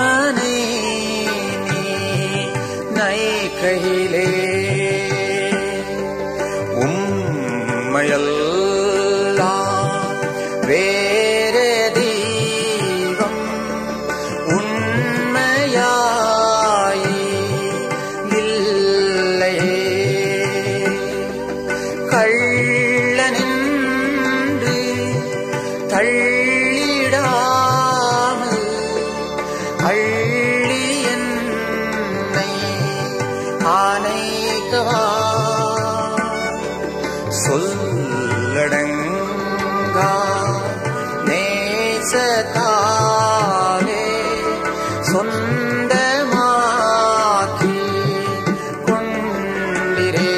அவனை நீ நைகையிலே உம்மையெல்லாம் வேறு தெய்வம் உண்மையாய் இல்லையே கள்ளனின்று தள்ளிடாமல் அள்ளி என்னை ஆனைக்கவா சொல்லடங்கா நேசத்தாலே சொந்தமாக்கி கொண்டிரே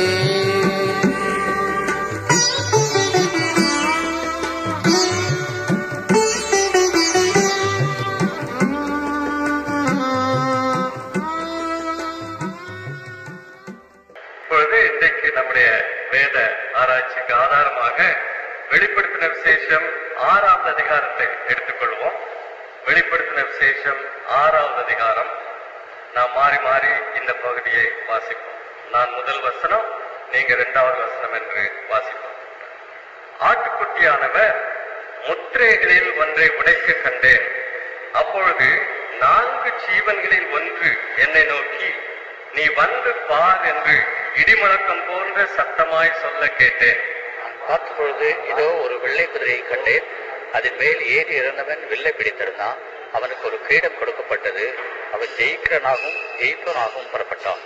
இப்பொழுது இன்றைக்கு நம்முடைய வேத ஆராய்ச்சிக்கு ஆதாரமாக வெளிப்படுத்தின விசேஷம் ஆறாவது அதிகாரத்தை எடுத்துக்கொள்வோம் வெளிப்படுத்தின விசேஷம் ஆறாவது அதிகாரம் நாம் மாறி மாறி இந்த பகுதியை வாசிப்போம் நான் முதல் வசனம் நீங்க இரண்டாவது வசனம் என்று வாசிப்போம் ஆட்டுக்குட்டியானவர் முத்திரைகளில் ஒன்றை உடைக்க கண்டேன் அப்பொழுது நான்கு ஜீவன்களில் ஒன்று என்னை நோக்கி நீ வந்து பார் என்று இடிமுழக்கம் போன்ற சத்தமாய் சொல்ல கேட்டேன் நான் பார்த்தபொழுது இதோ ஒரு வெள்ளை குதிரையை கண்டேன் அதன் மேல் ஏறி இறந்தவன் வில்லை பிடித்திருந்தான் அவனுக்கு ஒரு கிரீடம் கொடுக்கப்பட்டது அவன் ஜெயிக்கிறனாகவும் ஜெயிப்பனாகவும் புறப்பட்டான்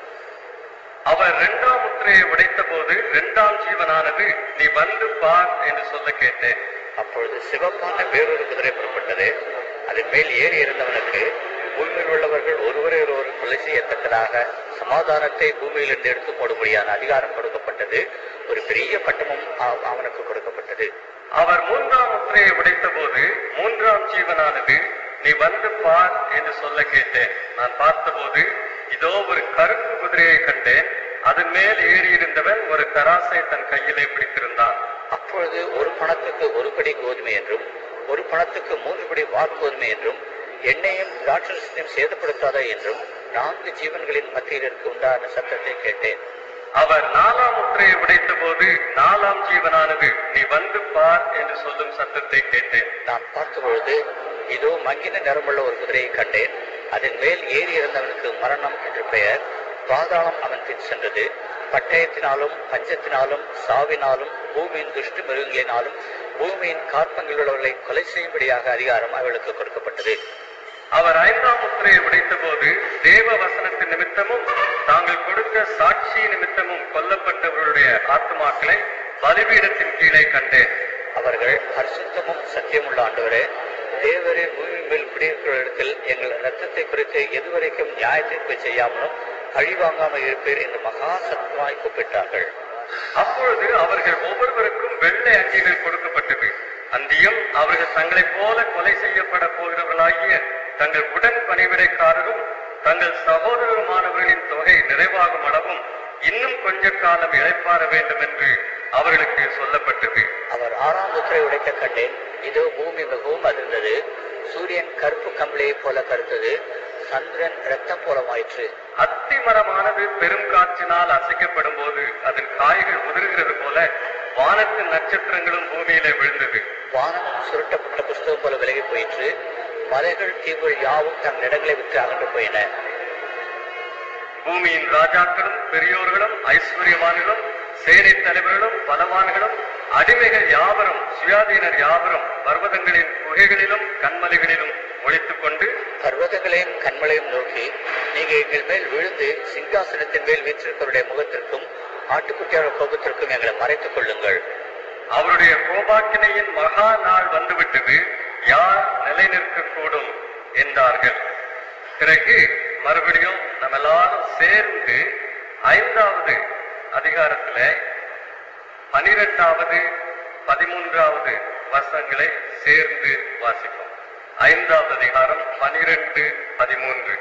அவர் இரண்டாம் முத்திரையை உடைத்த போது இரண்டாம் ஜீவனானது நீ வந்து பார் என்று சொல்ல கேட்டேன் அப்பொழுது சிவப்பான வேறொரு குதிரை புறப்பட்டது அதன் மேல் ஏறி இருந்தவனுக்கு பூமியில் உள்ளவர்கள் ஒருவரை ஒருவர் கொலை செய்யத்தக்கதாக சமாதானத்தை பூமியிலிருந்து எடுத்து போடும்படியான அதிகாரம் கொடுக்கப்பட்டது ஒரு பெரிய பட்டமும் அவ- அவனுக்கு கொடுக்கப்பட்டது அவர் மூன்றாம் முத்திரையை உடைத்த போது மூன்றாம் ஜீவனானது நீ வந்து பார் என்று சொல்ல கேட்டேன் நான் பார்த்தபோது இதோ ஒரு கருப்பு குதிரையை கண்டேன் அதன் மேல் ஏறி இருந்தவன் ஒரு தராசை தன் கையிலே பிடித்திருந்தான் அப்பொழுது ஒரு பணத்துக்கு ஒரு படி கோதுமை என்றும் ஒரு பணத்துக்கு மூன்று படி வார்கோதுமை என்றும் எண்ணெயும் திராட்சரசத்தையும் சேதப்படுத்தாத என்றும் நான்கு ஜீவன்களின் மத்தியில் இருக்க உண்டான சத்தத்தை கேட்டேன் அவர் நாலாம் முத்திரையை உடைத்த போது நாலாம் ஜீவனானது நீ வந்து பார் என்று சொல்லும் சத்தத்தை கேட்டேன் நான் பார்த்தபொழுது இதோ மங்கின நிறமுள்ள ஒரு குதிரையை கண்டேன் அதன் மேல் ஏறி இருந்தவனுக்கு மரணம் என்று பெயர் பாதாளம் அவன் பின் சென்றது பட்டயத்தினாலும் பஞ்சத்தினாலும் சாவினாலும் பூமியின் துஷ்டு மிருகங்களினாலும் பூமியின் காற்பங்கில் உள்ளவர்களை கொலை செய்யும்படியாக அதிகாரம் அவளுக்கு கொடுக்கப்பட்டது அவர் ஐந்தாம் முத்திரையை உடைத்த போது தேவ வசனத்தின் நிமித்தமும் தாங்கள் கொடுத்த சாட்சி நிமித்தமும் கொல்லப்பட்டவர்களுடைய ஆத்துமாக்களை பலிபீடத்தின் கீழே கண்டேன் அவர்கள் பரிசுத்தமும் சத்தியமுள்ள ஆண்டவரே தேவரே பூமி மேல் குடியிருக்கிற இடத்தில் எங்கள் ரத்தத்தை குறித்து எதுவரைக்கும் நியாயத்தீர்ப்பு செய்யாமலும் பழிவாங்காமல் இருப்பீர் என்று மகா சத்தமாய் கூப்பிட்டார்கள் அப்பொழுது அவர்கள் ஒவ்வொருவருக்கும் வெள்ளை அங்கிகள் கொடுக்கப்பட்டது அந்தியும் அவர்கள் தங்களைப் போல கொலை செய்யப்பட போகிறவர்களாகிய தங்கள் உடன் பணிவிடைக்காரரும் தங்கள் சகோதரருமானவர்களின் தொகை நிறைவாகும் அளவும் இன்னும் கொஞ்ச காலம் இழைப்பார வேண்டும் என்று அவர்களுக்கு சொல்லப்பட்டது அவர் ஆறாம் முத்திரை உடைக்க கண்டேன் இதோ பூமி மிகவும் அதிர்ந்தது சூரியன் கருப்பு கம்பளியைப் போல கருத்தது சந்திரன் இரத்தம் போலமாயிற்று அத்தி மரமானது பெரும் காற்றினால் அசைக்கப்படும் போது அதன் காய்கள் உதிர்கிறது போல வானத்தின் நட்சத்திரங்களும் பூமியிலே விழுந்தது வானம் சுருட்டப்பட்ட புஸ்தகம் போல விலகி போயிற்று மலைகள் தீவுகள் யாவும் தங்கள் இடங்களை விட்டு அகன்று போயின பூமியின் ராஜாக்களும் பெரியோர்களும் ஐஸ்வர்யவான்களும் சேனை தலைவர்களும் பலவான்களும் அடிமைகள் யாவரும் சுயாதீனர் யாவரும் பர்வதங்களின் குகைகளிலும் கண்மலைகளிலும் ஒழித்துக் கொண்டு பர்வதங்களையும் கண்மலையும் நோக்கி நீங்க எங்கள் மேல் விழுந்து சிங்காசனத்தின் மேல் வீற்றிருப்பவருடைய முகத்திற்கும் ஆட்டுக்குட்டியோட கோபத்திற்கும் எங்களை மறைத்துக் கொள்ளுங்கள் அவருடைய கோபாக்கினையின் மகா நாள் வந்துவிட்டது யார் நிலை நிற்கக்கூடும் என்றார்கள் பிறகு மறுபடியும் நம்ம எல்லாரும் சேர்ந்து ஐந்தாவது அதிகாரத்துல பனிரெண்டாவது பதிமூன்றாவது வசனங்களை சேர்ந்து வாசிப்போம் ஐந்தாவது அதிகாரம் பனிரெண்டு பதிமூன்று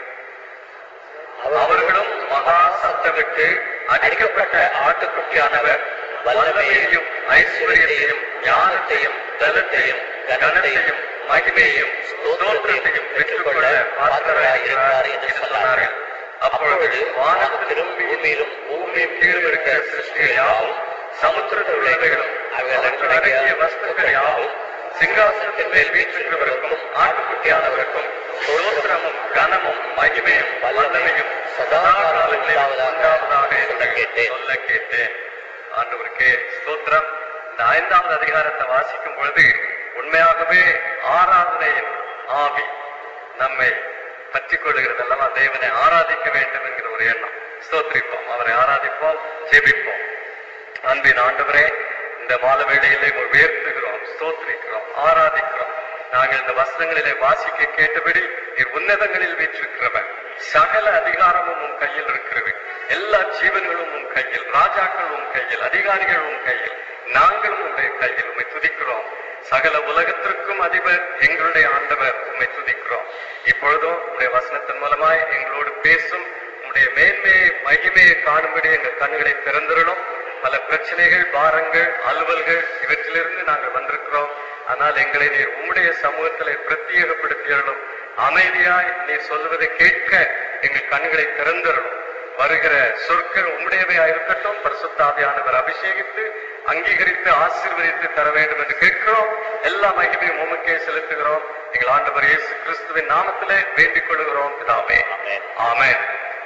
அவர்களும் மகா சத்தமிட்டு அடிக்கப்பட்ட ஆட்டுக்குட்டியானவர் வல்லமையையும் ஐஸ்வர்யத்தையும் ஞானத்தையும் பலத்தையும் கனத்தையும் மகிமையையும் ஸ்தோத்திரத்தையும் பெற்றுக்கொள்ள இருக்கிறார் என்று சொன்னார்கள் அப்பொழுது வானத்திலும் பூமியிலும் பூமியின் கீழும் இருக்கிற சிருஷ்டிகள் யாவும் சமுத்திரத்தில் உள்ளவைகளும் அவர்கள் அடங்கிய வஸ்துக்கள் யாவும் சிங்காசனத்தின் மேல் வீற்றிருக்கிறவருக்கும் ஆட்டுக்குட்டியானவருக்கும் ஸ்தோத்திரமும் கனமும் மகிமையும் வல்லமையும் சதா காலங்களில் உண்டாவதாக என்று கேட்டேன். சொல்ல கேட்டேன் ஆண்டவருக்கே ஸ்தோத்திரம் இந்த ஐந்தாவது அதிகாரத்தை வாசிக்கும் பொழுது உண்மையாகவே ஆராதனையின் ஆவி நம்மை பற்றி கொள்கிறது அல்லவா தேவனை ஆராதிக்க வேண்டும் என்கிற ஒரு எண்ணம் ஸ்தோத்திரிப்போம் அவரை ஆராதிப்போம் ஜெபிப்போம் அன்பின் ஆண்டவரே இந்த மால வேளையிலே உம்மை உயர்த்துகிறோம் ஸ்தோத்திரிக்கிறோம் ஆராதிக்கிறோம் நாங்கள் இந்த வசனங்களிலே வாசிக்க கேட்டபடி நீர் உன்னதங்களில் வீற்றிருக்கிறவன் சகல அதிகாரமும் உன் கையில் இருக்கிறது எல்லா ஜீவன்களும் உன் கையில் ராஜாக்கள் உன் கையில் அதிகாரிகள் உன் கையில் நாங்களும் உங்களுடைய கையில் உம்மை துதிக்கிறோம் சகல உலகத்திற்கும் அதிபர் எங்களுடைய ஆண்டவர் உம்மை துதிக்கிறோம் இப்பொழுதும் உங்களுடைய வசனத்தின் மூலமாய் எங்களோடு பேசும் உம்முடைய மேன்மையை மகிமையை காணும்படி எங்கள் கண்களை திறந்திரணும் பல பிரச்சனைகள் பாரங்கள் அலுவல்கள் இவற்றிலிருந்து நாங்கள் வந்திருக்கிறோம் ஆனால் எங்களை நீர் உம்முடைய சமூகத்திலே பிரத்யேகப்படுத்தியறணும் அமைதியாய் நீர் சொல்லுவதை கேட்க எங்கள் கண்களை திறந்திரணும் வருகிற சொற்கள் உம்முடையவையா இருக்கட்டும் பரிசுத்தாவியானவர் அபிஷேகித்து அங்கீகரித்து ஆசீர்வதித்து தர வேண்டும் என்று கேட்கிறோம் எல்லா மகிமையும் உமக்கே செலுத்துகிறோம் எங்கள் ஆண்டவர் இயேசு கிறிஸ்துவின் நாமத்திலே வேண்டிக் கொள்கிறோம் பிதாவே ஆமென். ஆமென்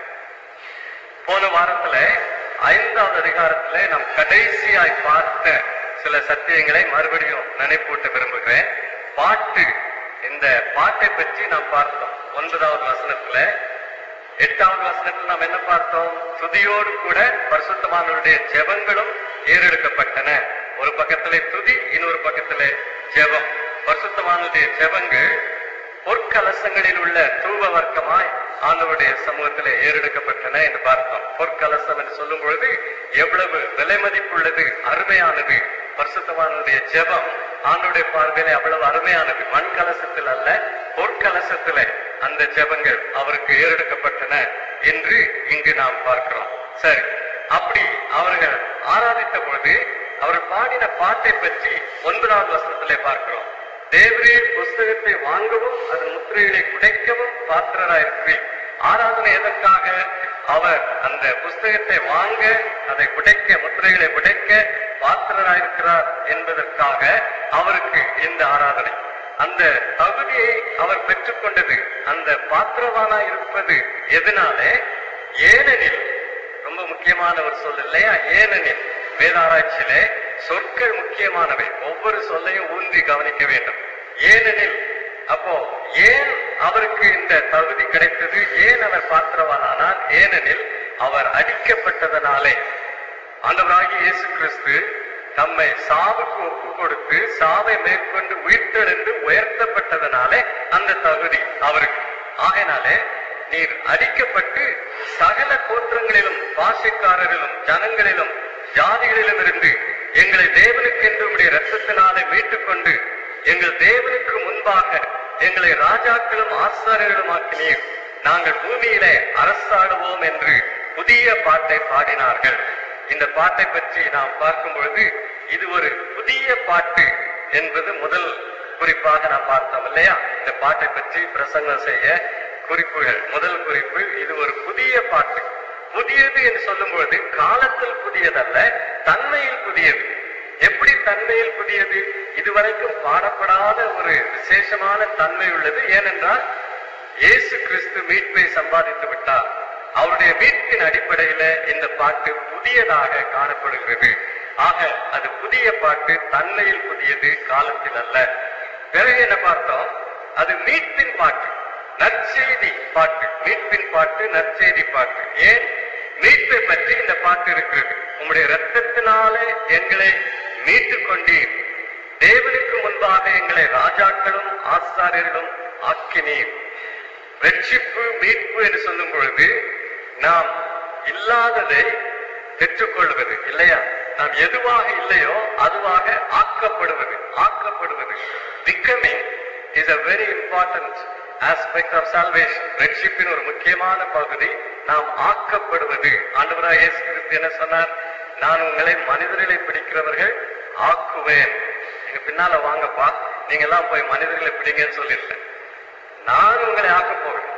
போன வாரத்துல ஐந்தாவது அதிகாரத்துல நாம் கடைசியாய் பார்த்த சில சத்தியங்களை மறுபடியும் நினைப்பூட்ட விரும்புகிறேன் பாட்டு இந்த பாட்டை பற்றி நாம் பார்த்தோம் ஒன்பதாவது வசனத்துல எட்டாவது வசனத்தில் நாம் என்ன பார்த்தோம் துதியோடு கூட பரிசுத்தமானவருடைய ஜெபங்களும் ஏறெடுக்கப்பட்டன ஒரு பக்கத்திலே துதி இன்னொரு பக்கத்திலே ஜெபம் பரிசுத்தமானவருடைய ஜெபங்கள் பொற்கலசங்களில் உள்ள தூப வர்க்கமாய் ஆண்டவருடைய சமூகத்திலே ஏறெடுக்கப்பட்டன என்று பார்த்தோம் பொற்கலசம் என்று சொல்லும் பொழுது எவ்வளவு விலை மதிப்புள்ளது அருமையானது பரிசுத்தமானவருடைய ஜெபம் ஆண்டவருடைய பார்வையிலே அவ்வளவு அருமையானது மண் கலசத்தில் அல்ல பொற்கலசத்திலே அந்த ஜெபங்கள் அவருக்கு ஏறெடுக்கப்பட்டன என்று இங்கு நாம் பார்க்கிறோம் சரி அப்படி அவர்கள் ஆராதித்த பொழுது அவர் பாடின பாட்டை பற்றி ஒன்பதாவது வசனத்திலே பார்க்கிறோம் தேவரே புஸ்தகத்தை வாங்கவும் அதன் முத்திரைகளை குடைக்கவும் பாத்திரராயிருக்கிறீர் ஆராதனை எதற்காக அவர் அந்த புஸ்தகத்தை வாங்க அதை உடைக்க முத்திரைகளை உடைக்க பாத்திரராயிருக்கிறார் என்பதற்காக அவருக்கு இந்த ஆராதனை அந்த தகுதியை அவர் பெற்றுக்கொண்டது அந்த பாத்திரவானா இருப்பது எதனாலே ஏனெனில் ரொம்ப முக்கியமான ஒரு சொல் இல்லையா ஏனெனில் வேதாராய்ச்சியிலே சொற்கள் முக்கியமானவை ஒவ்வொரு சொல்லையும் ஊன்றி கவனிக்க வேண்டும் ஏனெனில் அப்போ ஏன் அவருக்கு இந்த தகுதி கிடைத்தது ஏன் அவர் பாத்திரவானானார் ஏனெனில் அவர் அடிக்கப்பட்டதனாலே ஆண்டவராகிய இயேசு கிறிஸ்து தம்மை சாவுக்கு ஒப்பு கொடுத்து சாவை மேற்கொண்டு உயிர்த்தெழுந்து உயர்த்தப்பட்டதனாலே அந்த தகுதி அவருக்கு ஆகையினாலே நீர் அடிக்கப்பட்டு சகல கோத்திரங்களிலும் பாஷைக்காரரிலும் ஜனங்களிலும் ஜாதிகளிலும் இருந்து எங்களை தேவனுக்கென்று உடைய இரத்தத்தினாலே மீட்டுக் கொண்டு எங்கள் தேவனுக்கு முன்பாக எங்களை ராஜாக்களும் ஆசாரியர்களும் ஆக்கினீர் நாங்கள் பூமியிலே அரசாடுவோம் என்று புதிய பாட்டை பாடினார்கள் இந்த பாட்டை பற்றி நாம் பார்க்கும் பொழுது இது ஒரு புதிய பாட்டு என்பது முதல் குறிப்பாக நாம் பார்த்தோம் இல்லையா இந்த பாட்டை பற்றி பிரசங்கம் செய்ய குறிப்புகள் முதல் குறிப்பு இது ஒரு புதிய பாட்டு புதியது என்று சொல்லும் பொழுது காலத்தில் புதியதல்ல தன்மையில் புதியது எப்படி தன்மையில் புதியது இதுவரைக்கும் பாடப்படாத ஒரு விசேஷமான தன்மை உள்ளது ஏனென்றால் இயேசு கிறிஸ்து மீட்பை சம்பாதித்து விட்டார் அவருடைய மீட்பின் அடிப்படையில இந்த பாட்டு புதியதாக காணப்படுகிறது ஆக அது புதிய பாட்டு தன்மையில் புதியது காலத்தில் அல்ல பிறகு என்ன பார்த்தோம் அது மீட்பின் பாட்டு நற்செய்தி பாட்டு மீட்பின் பாட்டு நற்செய்தி பாட்டு ஏன் மீட்பை பற்றி இந்த பாட்டு இருக்கிறது உம்முடைய இரத்தத்தினாலே எங்களை மீட்டுக் கொண்டீர் தேவனுக்கு முன்பாக எங்களை ராஜாக்களும் ஆசாரியர்களும் ஆக்கினீர் ரட்சிப்பு மீட்பு என்று சொல்லும் பொழுது நாம் இல்லாததை பெற்றுக்கொள்வது இல்லையா நாம் எதுவாக இல்லையோ அதுவாக ஆக்கப்படுவது ஆக்கப்படுவது becoming is a very important aspect of salvation ரட்சிப்பின் ஒரு முக்கியமான பகுதி நாம் ஆக்கப்படுவது ஆண்டவராக இயேசு கிறிஸ்து என்ன சொன்னார் நான் உங்களை மனிதர்களை பிடிக்கிறவர்கள் ஆக்குவேன் எங்க பின்னால வாங்கப்பா நீங்க எல்லாம் போய் மனிதர்களை பிடிங்கன்னு சொல்லியிருக்கேன் நான் உங்களை ஆக்கப் போகிறேன்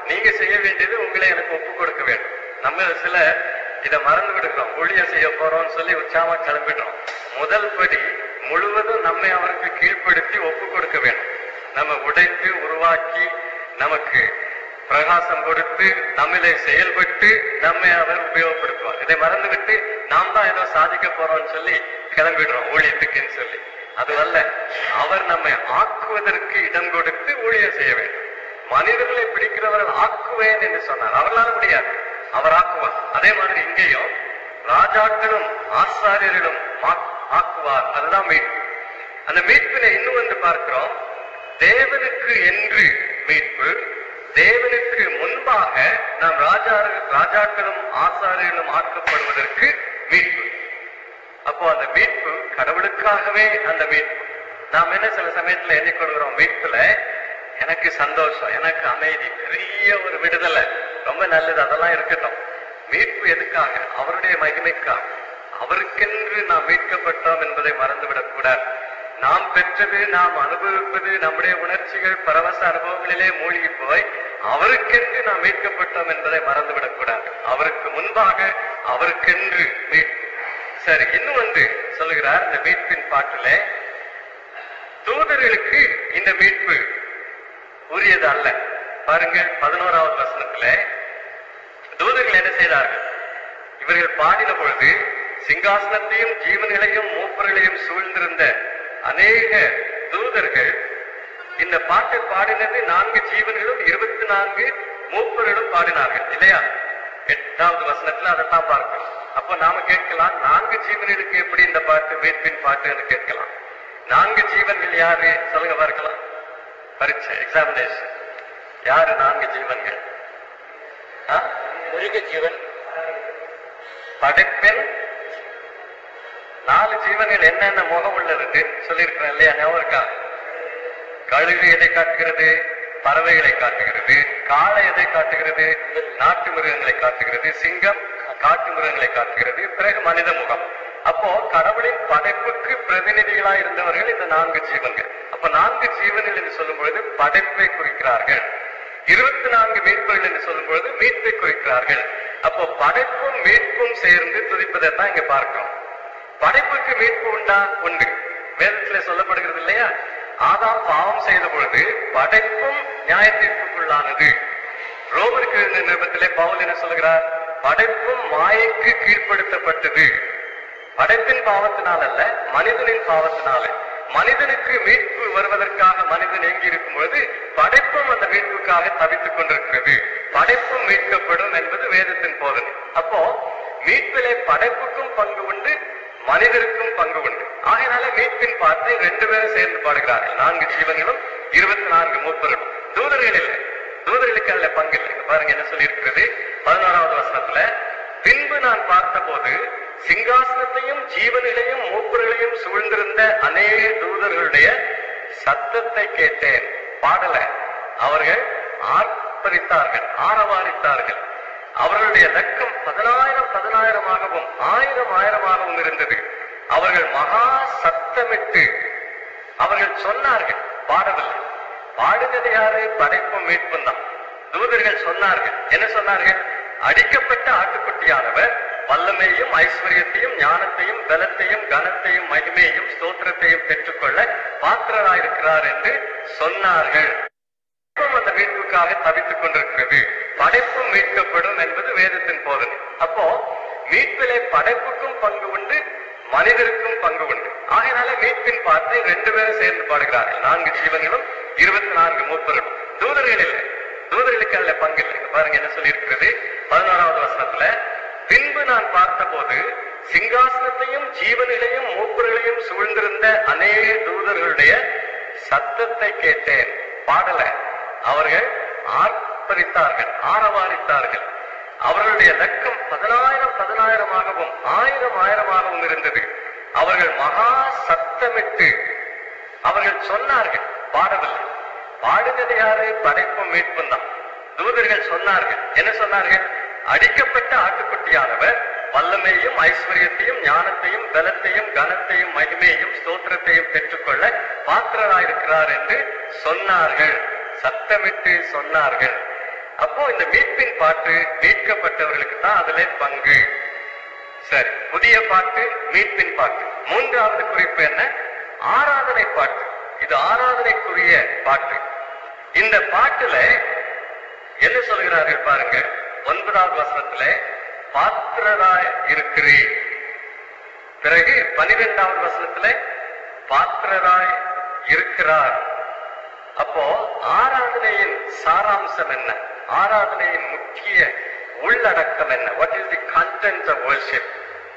நீங்க செய்ய வேண்டியது உங்களை எனக்கு ஒப்பு கொடுக்க வேண்டும் நம்ம சில இதை மறந்து விடுகிறோம் ஊழியம் செய்ய போறோம்னு சொல்லி உற்சாகமா கிளம்பிடுறோம் முதல் படி முழுவதும் நம்மை அவருக்கு கீழ்ப்படுத்தி ஒப்பு கொடுக்க வேண்டும் நம்ம உடைத்து உருவாக்கி நமக்கு பிரகாசம் கொடுத்து நம்மிலே செயல்பட்டு நம்மை அவர் உபயோகப்படுத்துவார் இதை மறந்துவிட்டு நாம் தான் ஏதோ சாதிக்க போறோம்னு சொல்லி கிளம்பிடுறோம் ஊழியத்துக்குன்னு சொல்லி அது அல்ல அவர் நம்மை ஆக்குவதற்கு இடம் கொடுத்து ஊழியம் செய்ய வேண்டும் மனிதர்களை பிடிக்கிறவர்கள் ஆக்குவேன் என்று சொன்னார் அவர்களால முடியாது அவர் ஆக்குவார் அதே மாதிரி இங்கேயும் ராஜாக்களும் ஆசாரியர்களும் ஆக்- ஆக்குவார் அதுதான் மீட்பு அந்த மீட்பினை இன்னும் வந்து பார்க்கிறோம் தேவனுக்கு என்று மீட்பு தேவனுக்கு முன்பாக நாம் ராஜா ராஜாக்களும் ஆசாரியர்களும் ஆக்கப்படுவதற்கு மீட்பு அப்போ அந்த மீட்பு கடவுளுக்காகவே அந்த மீட்பு நாம் என்ன சில சமயத்துல எண்ணிக்கொள்கிறோம் மீட்புல எனக்கு சந்தோஷம் எனக்கு அமைதி பெரிய ஒரு விடுதலை ரொம்ப நல்லது அதெல்லாம் இருக்கட்டும் மீட்பு எதுக்காக அவருடைய மகிமைக்காக அவருக்கென்று நாம் மீட்கப்பட்டோம் என்பதை மறந்துவிடக் கூடாது நாம் பெற்றது நாம் அனுபவிப்பது நம்முடைய உணர்ச்சிகள் பரவச அனுபவங்களிலே மூழ்கி போய் அவருக்கென்று நாம் மீட்கப்பட்டோம் என்பதை மறந்துவிடக் கூடாது அவருக்கு முன்பாக அவருக்கென்று மீட்பு சரி இன்னும் வந்து சொல்லுகிறார் இந்த மீட்பின் பாட்டுல தூதர்களுக்கு இந்த மீட்பு உரியது அல்ல பாருங்கள் பதினோராவது வசனத்துல தூதர்கள் என்ன செய்தார்கள் இவர்கள் பாடின பொழுது சிங்காசனத்தையும் ஜீவன்களையும் மூப்பர்களையும் சூழ்ந்திருந்த அநேக தூதர்கள் இந்த பாட்டை பாடினது நான்கு ஜீவன்களும் இருபத்தி நான்கு மூப்பர்களும் பாடினார்கள் இல்லையா எட்டாவது வசனத்துல அதைத்தான் பார்க்கணும் அப்போ நாம கேட்கலாம் நான்கு ஜீவன்களுக்கு எப்படி இந்த பாட்டு மீட்பின் பாட்டுன்னு கேட்கலாம் நான்கு ஜீவன்கள் யாரு சொல்லுங்க பார்க்கலாம் பரீட்சை எக்ஸாமினேஷன் யாரு நான்கு ஜீவன்கள் ஆ? மிருக ஜீவன் படைப்பில் நாலு ஜீவன்கள் என்னென்ன முகம் உள்ளது சொல்லியிருக்கிறேன் இல்லையா ஞாபகம் இருக்கா கழுகு எதை காட்டுகிறது பறவைகளை காட்டுகிறது காளை எதை காட்டுகிறது நாட்டு மிருகங்களை காட்டுகிறது சிங்கம் காட்டு மிருகங்களை காட்டுகிறது பிறகு மனித முகம் அப்போ கடவுளின் படைப்புக்கு பிரதிநிதிகளா இருந்தவர்கள் இந்த நான்கு ஜீவன்கள் அப்ப நான்கு ஜீவன்கள் என்று சொல்லும் பொழுது படைப்பை குறிக்கிறார்கள் இருபத்தி நான்கு மீட்புகள் என்று சொல்லும் பொழுது மீட்பை குறிக்கிறார்கள் அப்போ படைப்பும் மீட்பும் சேர்ந்து துதிப்பதை தான் இங்க பார்க்கிறோம் படைப்புக்கு மீட்பு உண்டா உண்டு வேதத்துல சொல்லப்படுகிறது இல்லையா ஆதாம் பாவம் செய்த பொழுது படைப்பும் நியாய தீர்ப்புக்குள்ளானது ரோமருக்கு இருந்த நிருபத்திலே பவுல் என்ன சொல்கிறார் படைப்பும் மாயைக்கு கீழ்ப்படுத்தப்பட்டது படைப்பின் பாவத்தினால் அல்ல மனிதனின் பாவத்தினால மனிதனுக்கு மீட்பு வருவதற்காக மனிதன் எங்கி இருக்கும் பொழுது படைப்பும் அந்த மீட்புக்காக தவித்துக் கொண்டிருக்கிறது படைப்பும் மீட்கப்படும் என்பது வேதத்தின் போதனை அப்போ மீட்பிலே படைப்புக்கும் பங்கு உண்டு மனிதருக்கும் பங்கு உண்டு ஆகையினால மீட்பின் பாட்டை ரெண்டு பேரும் சேர்ந்து பாடுகிறார்கள் நான்கு ஜீவன்களும் இருபத்தி நான்கு மூப்பர்களும் தூதர்கள் இல்லை தூதர்களுக்கு அதுல பங்கு இல்லை இங்க பாருங்க என்ன சொல்லி இருக்கிறது பதினோராவது வசனத்துல பின்பு நான் பார்த்தபோது சிங்காசனத்தையும் ஜீவன்களையும் மூப்பர்களையும் சூழ்ந்திருந்த அநேக தூதர்களுடைய சத்தத்தை கேட்டேன் பாடல அவர்கள் ஆர்ப்பரித்தார்கள் ஆரவாரித்தார்கள் அவர்களுடைய லக்கம் பதினாயிரம் பதினாயிரமாகவும் ஆயிரம் ஆயிரமாகவும் இருந்தது அவர்கள் மகா சத்தமிட்டு அவர்கள் சொன்னார்கள் பாடவில்லை பாடுகிறது யாரு படைப்பும் மீட்பும் தான் தூதர்கள் சொன்னார்கள் என்ன சொன்னார்கள் அடிக்கப்பட்ட ஆட்டுக்குட்டியானவர் வல்லமையும் ஐஸ்வர்யத்தையும் ஞானத்தையும் பலத்தையும் கனத்தையும் மகிமையையும் ஸ்தோத்திரத்தையும் பெற்றுக்கொள்ள பாத்திரராயிருக்கிறார் என்று சொன்னார்கள் படைப்பும் அந்த மீட்புக்காக தவித்துக் கொண்டிருக்கிறது படைப்பும் மீட்கப்படும் என்பது வேதத்தின் போதனை அப்போ மீட்பிலே படைப்புக்கும் பங்கு உண்டு மனிதருக்கும் பங்கு உண்டு ஆகையினால மீட்பின் பாட்டை ரெண்டு பேரும் சேர்ந்து பாடுகிறார்கள் நான்கு ஜீவன்களும் இருபத்தி நான்கு மூப்பர்களும் தூதர்கள் இல்லை தூதர்களுக்கு அதுல பங்கு இல்லை இங்க பாருங்க என்ன சொல்லி இருக்கிறது பதினோராவது வசனத்துல பின்பு நான் பார்த்தபோது சிங்காசனத்தையும் ஜீவனிலையும் மூப்பர்களையும் சூழ்ந்திருந்த அநேக தூதர்களுடைய சத்தத்தை கேட்டேன் பாடல அவர்கள் ஆர்ப்பரித்தார்கள் ஆரவாரித்தார்கள் அவர்களுடைய லக்கம் பதினாயிரம் பதினாயிரமாகவும் ஆயிரம் ஆயிரமாகவும் இருந்தது அவர்கள் மகா சத்தமிட்டு அவர்கள் சொன்னார்கள் பாடவில்லை பாடுகிறது யாரு படைப்பும் மீட்பும் தான் தூதர்கள் சொன்னார்கள் என்ன சொன்னார்கள் அடிக்கப்பட்ட ஆட்டுக்குட்டியானவர் வல்லமையும் ஐஸ்வர்யத்தையும் ஞானத்தையும் பலத்தையும் கனத்தையும் மகிமையையும் ஸ்தோத்திரத்தையும் பெற்றுக்கொள்ள பாத்திரராயிருக்கிறார் என்று சொன்னார்கள் சத்தமிட்டு சொன்னார்கள் அப்போ இந்த மீட்பின் பாட்டு மீட்கப்பட்டவர்களுக்கு தான் அதுல பங்கு சரி புதிய பாட்டு மீட்பின் பாட்டு மூன்றாவது குறிப்பு என்ன ஆராதனை பாட்டு இது ஆராதனைக்குரிய பாட்டு இந்த பாட்டுல என்ன சொல்கிறார்கள் பாருங்க ஒன்பதாவது வசனத்துல பாத்திரராய் இருக்கிறேன் பிறகு பனிரெண்டாவது வசனத்துல பாத்திரராய் இருக்கிறார் அப்போ ஆராதனையின் சாராம்சம் என்ன ஆராதனையின் முக்கிய உள்ளடக்கம் என்ன what is the content of worship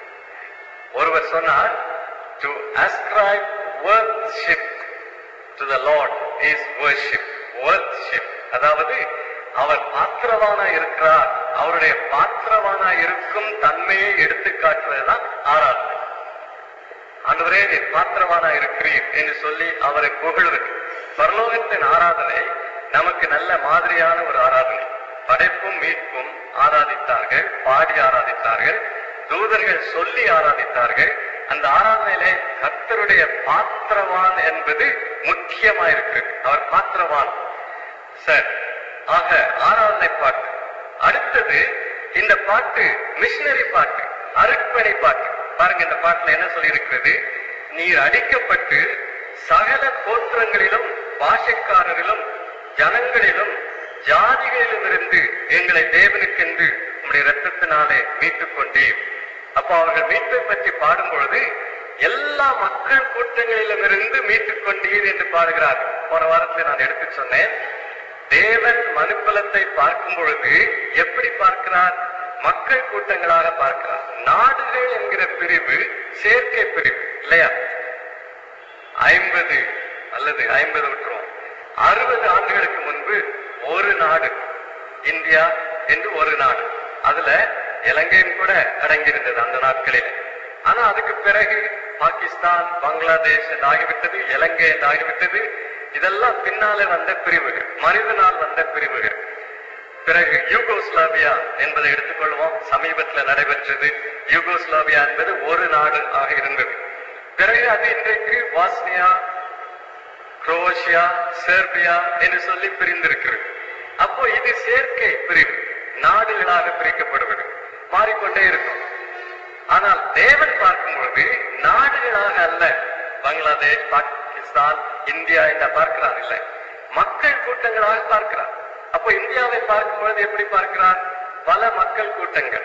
ஒருவர் சொன்னார் to ascribe worship to the lord is worship worship அதாவது அவர் பாத்திரவானா இருக்கிறார் அவருடைய பாத்திரவானா இருக்கும் தன்மையை எடுத்து காட்டுவதுதான் ஆராதனை ஆண்டவரே நீ பாத்திரவானா இருக்கிறீர் என்று சொல்லி அவரை புகழ்வது பரலோகத்தின் ஆராதனை நமக்கு நல்ல மாதிரியான ஒரு ஆராதனை படைப்பும் மீட்பும் ஆராதித்தார்கள் பாடி ஆராதித்தார்கள் தூதர்கள் சொல்லி ஆராதித்தார்கள் அந்த ஆராதனையிலே கர்த்தருடைய பாத்திரவான் என்பது முக்கியமாயிருக்கிறது அவர் பாத்திரவான் சார் ஆக ஆராதனை பாட்டு அடுத்தது இந்த பாட்டு மிஷினரி பாட்டு அருட்பணி பாட்டு பாருங்க இந்த பாட்டுல என்ன சொல்லி இருக்கிறது நீர் அடிக்கப்பட்டு சகல கோத்திரங்களிலும் பாஷைக்காரரிலும் ஜனங்களிலும் ஜாதிகளிலும் இருந்து எங்களை தேவனுக்கென்று உம்முடைய இரத்தத்தினாலே மீட்டுக் கொண்டீர் அப்போ அவர்கள் மீட்பை பற்றி பாடும் பொழுது எல்லா மக்கள் கூட்டங்களிலும் இருந்து மீட்டுக் கொண்டீர் என்று பாடுகிறார்கள் போன வாரத்தில் நான் எடுத்து சொன்னேன் தேவன் மனுக்குலத்தை பார்க்கும் பொழுது எப்படி பார்க்கிறார் மக்கள் கூட்டங்களாக பார்க்கிறார் நாடுகள் என்கிற பிரிவு சேர்க்கை பிரிவு இல்லையா ஐம்பது அல்லது ஐம்பது விட்டுருவோம் அறுபது ஆண்டுகளுக்கு முன்பு ஒரு நாடு இந்தியா என்று ஒரு நாடு அதுல இலங்கையும் கூட அடங்கியிருந்தது அந்த நாட்களில் ஆனா அதுக்கு பிறகு பாகிஸ்தான் பங்களாதேஷ் என்று ஆகிவிட்டது இலங்கை என்று ஆகிவிட்டது இதெல்லாம் பின்னாலே வந்த பிரிவுகள் மனிதனால் வந்த பிரிவுகள் பிறகு யூகோஸ்லாவியா என்பதை எடுத்துக்கொள்வோம் சமீபத்தில் நடைபெற்றது யூகோஸ்லாவியா என்பது ஒரு நாடு ஆக இருந்தது பிறகு அது இன்றைக்கு வாஸ்னியா குரோஷியா செர்பியா என்று சொல்லி பிரிந்திருக்கிறது அப்போ இது சேர்க்கை பிரிவு நாடுகளாக பிரிக்கப்படுவது மாறிக்கொண்டே இருக்கும் ஆனால் தேவன் பார்க்கும் பொழுது நாடுகளாக அல்ல பங்களாதேஷ் பாகிஸ்தான் இந்தியா என்ற பார்க்கிறார் இல்லை மக்கள் கூட்டங்களாக பார்க்கிறார் அப்போ இந்தியாவை பார்க்கும் பொழுது எப்படி பார்க்கிறார் பல மக்கள் கூட்டங்கள்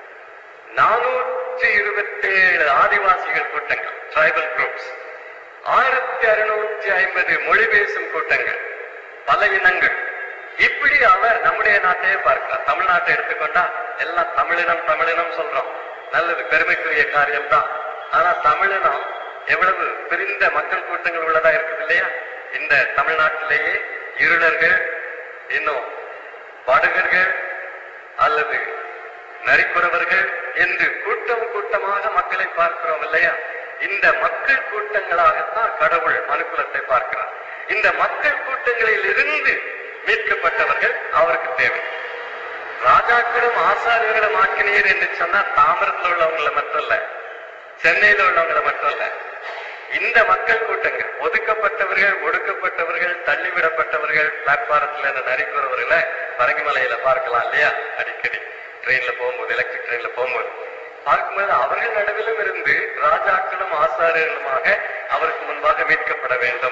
நானூற்றி இருபத்தி ஏழு ஆதிவாசிகள் கூட்டங்கள் டிரைபல் குரூப்ஸ் ஆயிரத்தி அறுநூற்றி ஐம்பது மொழி பேசும் கூட்டங்கள் பல இனங்கள் இப்படி அவர் நம்முடைய நாட்டையே பார்க்கிறார் தமிழ்நாட்டை எடுத்துக்கொண்டா எல்லாம் தமிழினம் தமிழினம் சொல்றோம் நல்லது பெருமைக்குரிய காரியம்தான் ஆனா தமிழினம் எவ்வளவு பிரிந்த மக்கள் கூட்டங்கள் உள்ளதா இருக்குது இல்லையா இந்த தமிழ்நாட்டிலேயே இருளர்கள் இன்னும் படுகர்கள் அல்லது நரிக்குறவர்கள் என்று கூட்டம் கூட்டமாக மக்களை பார்க்கிறோம் இல்லையா இந்த மக்கள் கூட்டங்களாகத்தான் கடவுள் மனுக்குலத்தை பார்க்கிறார் இந்த மக்கள் கூட்டங்களில் இருந்து மீட்கப்பட்டவர்கள் அவருக்கு தேவை ராஜாக்களும் ஆசாரியர்களும் ஆக்கினீர் என்று சொன்னா தாமிரத்தில் உள்ளவங்களை மட்டும் இல்ல சென்னையில உள்ளவங்களை மட்டும் இல்ல இந்த மக்கள் கூட்டங்கள் ஒதுக்கப்பட்டவர்கள் ஒடுக்கப்பட்டவர்கள் தள்ளிவிடப்பட்டவர்கள் பிளாட்பாரத்தில் இந்த நரிக்குறவர்களை பரங்கிமலையில பார்க்கலாம் இல்லையா அடிக்கடி ட்ரெயின்ல போகும்போது எலக்ட்ரிக் ட்ரெயின்ல போகும்போது பார்க்கும்போது அவர்கள் நடுவிலும் இருந்து ராஜாக்களும் ஆசாரியர்களுமாக அவருக்கு முன்பாக மீட்கப்பட வேண்டும்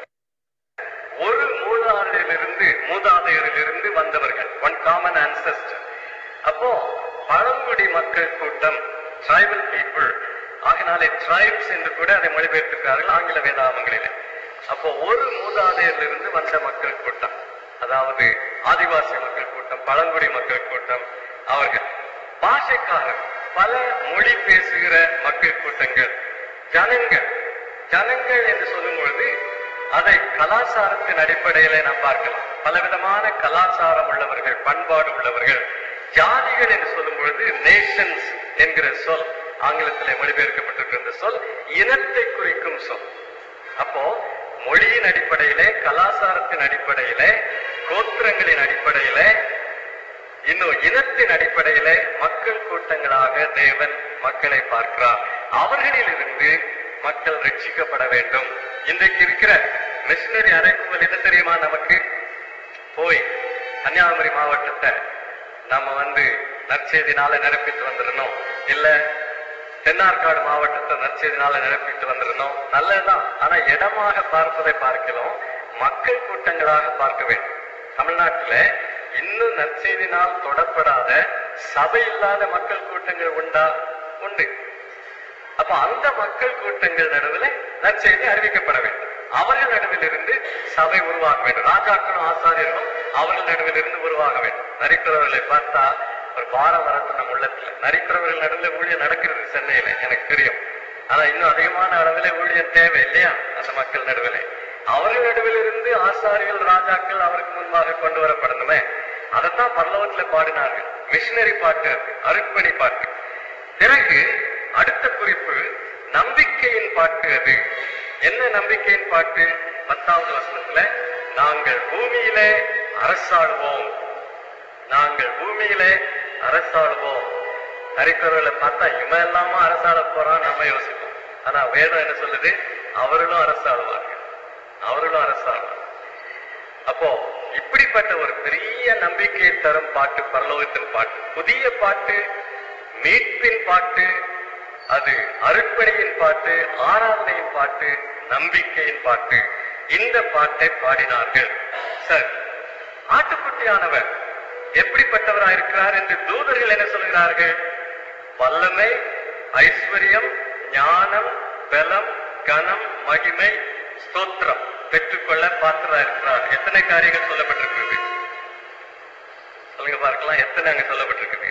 ஒரு மூதாதையிலிருந்து மூதாதையரிலிருந்து வந்தவர்கள் ஒன் காமன் ancestor அப்போ பழங்குடி மக்கள் கூட்டம் ட்ரைபல் பீப்புள் ஆகினாலே ட்ரைப்ஸ் என்று கூட அதை மொழிபெயர்த்திருக்கிறார்கள் ஆங்கில வேதாமங்களிலே அப்போ ஒரு மூதாதையரிலிருந்து வந்த மக்கள் கூட்டம் அதாவது ஆதிவாசி மக்கள் கூட்டம் பழங்குடி மக்கள் கூட்டம் அவர்கள் பாஷைக்காரர் பல மொழி பேசுகிற மக்கள் கூட்டங்கள் ஜனங்கள் ஜனங்கள் என்று சொல்லும் பொழுது அதை கலாச்சாரத்தின் அடிப்படையில நாம் பார்க்கலாம் பலவிதமான கலாச்சாரம் உள்ளவர்கள் பண்பாடு உள்ளவர்கள் ஜாதிகள் என்று சொல்லும் பொழுது நேஷன்ஸ் என்கிற சொல் ஆங்கிலத்திலே மொழிபெயர்க்கப்பட்டிருக்கிற சொல் இனத்தை குறிக்கும் சொல் அப்போ மொழியின் அடிப்படையிலே கலாச்சாரத்தின் அடிப்படையிலே கோத்திரங்களின் அடிப்படையிலே இன்னும் இனத்தின் அடிப்படையிலே மக்கள் கூட்டங்களாக தேவன் மக்களை பார்க்கிறார் அவர்களிலிருந்து மக்கள் ரட்சிக்கப்பட வேண்டும் இன்றைக்கு இருக்கிற மிஷினரி அழைப்புகள் என்ன தெரியுமா நமக்கு போய் கன்னியாகுமரி மாவட்டத்தை நம்ம வந்து நற்செய்தினால நிரப்பிட்டு வந்துடணும் இல்ல தென்னார்காடு மாவட்டத்தை நற்செய்தினால நிரப்பிட்டு வந்துடணும் நல்லதுதான் ஆனா இடமாக பார்ப்பதை பார்க்கிறோம் மக்கள் கூட்டங்களாக பார்க்க வேண்டும் தமிழ்நாட்டுல இன்னும் நற்செய்தினால் தொடப்படாத சபை இல்லாத மக்கள் கூட்டங்கள் உண்டா உண்டு அப்ப அந்த மக்கள் கூட்டங்கள் நடுவில் நற்செய்தி அறிவிக்கப்பட வேண்டும் அவர்கள் நடுவில் இருந்து சபை உருவாக வேண்டும் ராஜாக்களும் ஆசாரியர்களும் அவர்கள் நடுவில் இருந்து உருவாக வேண்டும் நரிக்கிறவர்களை பார்த்தா ஒரு பாரம் வரட்டும் நம்ம உள்ளத்துல நரிக்கிறவர்கள் நடுவில் ஊழியம் நடக்கிறது சென்னையில எனக்கு தெரியும் ஆனா இன்னும் அதிகமான அளவில் ஊழியம் தேவை இல்லையா அந்த மக்கள் நடுவில் அவர்கள் நடுவில் இருந்து ஆசாரிகள் ராஜாக்கள் அவருக்கு முன்பாக கொண்டு வரப்படணுமே அதைத்தான் பரலோகத்துல பாடினார்கள் மிஷினரி பாட்டு அது, அருட்பணி பாட்டு பிறகு அடுத்த குறிப்பு நம்பிக்கையின் பாட்டு அது என்ன நம்பிக்கையின் பாட்டு பத்தாவது வசனத்துல நாங்கள் பூமியிலே அரசாடுவோம் நாங்கள் பூமியிலே அரசாடுவோம் நரிக்கிறவர்களை பார்த்தா இவன் எல்லாமா அரசாட போறான் நம்ம யோசிப்போம் ஆனா வேதம் என்ன சொல்லுது அவர்களும் அரசாடுவார்கள் அவர்களும் அரசாடுவார்கள் அப்போ இப்படிப்பட்ட ஒரு பெரிய நம்பிக்கையை தரும் பாட்டு பரலோகத்தின் பாட்டு புதிய பாட்டு மீட்பின் பாட்டு அது அருட்பணியின் பாட்டு ஆராதனையின் பாட்டு நம்பிக்கையின் பாட்டு இந்த பாட்டை பாடினார்கள் சரி ஆட்டுக்குட்டியானவர் எப்படிப்பட்டவரா இருக்கிறார் என்று தூதர்கள் என்ன சொல்கிறார்கள் வல்லமை ஐஸ்வர்யம் ஞானம் பலம் கனம் மகிமை ஸ்தோத்திரம் பெற்றுக்கொள்ள பாத்திரா இருக்கிறார் எத்தனை காரியங்கள் சொல்லப்பட்டிருக்கிறது சொல்லுங்க பார்க்கலாம் எத்தனை அங்க சொல்லப்பட்டிருக்குது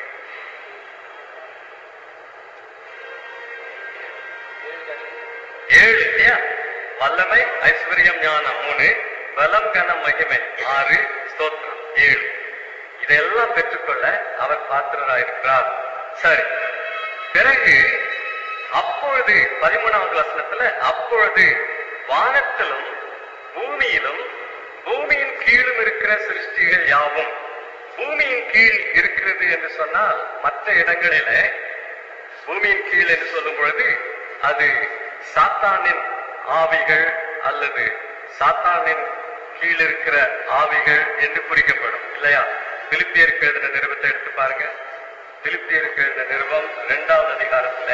ஏழு இல்லையா வல்லமை ஐஸ்வர்யம் ஞானம் மூணு பலம் கனம் மகிமை ஆறு ஸ்தோத்திரம் ஏழு இதெல்லாம் பெற்றுக்கொள்ள அவர் பாத்திரரா இருக்கிறார் சரி பிறகு அப்பொழுது பதிமூணாவது வசனத்துல அப்பொழுது வானத்திலும் பூமியிலும் பூமியின் கீழும் இருக்கிற சிருஷ்டிகள் யாவும் பூமியின் கீழ் இருக்கிறது என்று சொன்னால் மற்ற இடங்களிலே பூமியின் கீழ் என்று சொல்லும் பொழுது அது சாத்தானின் ஆவிகள் அல்லது சாத்தானின் கீழ் இருக்கிற ஆவிகள் என்று குறிக்கப்படும் இல்லையா பிலிப்பியருக்கு எழுதின நிருபத்தை எடுத்து பாருங்க பிலிப்பியருக்கு எழுதின நிருபம் இரண்டாவது அதிகாரத்துல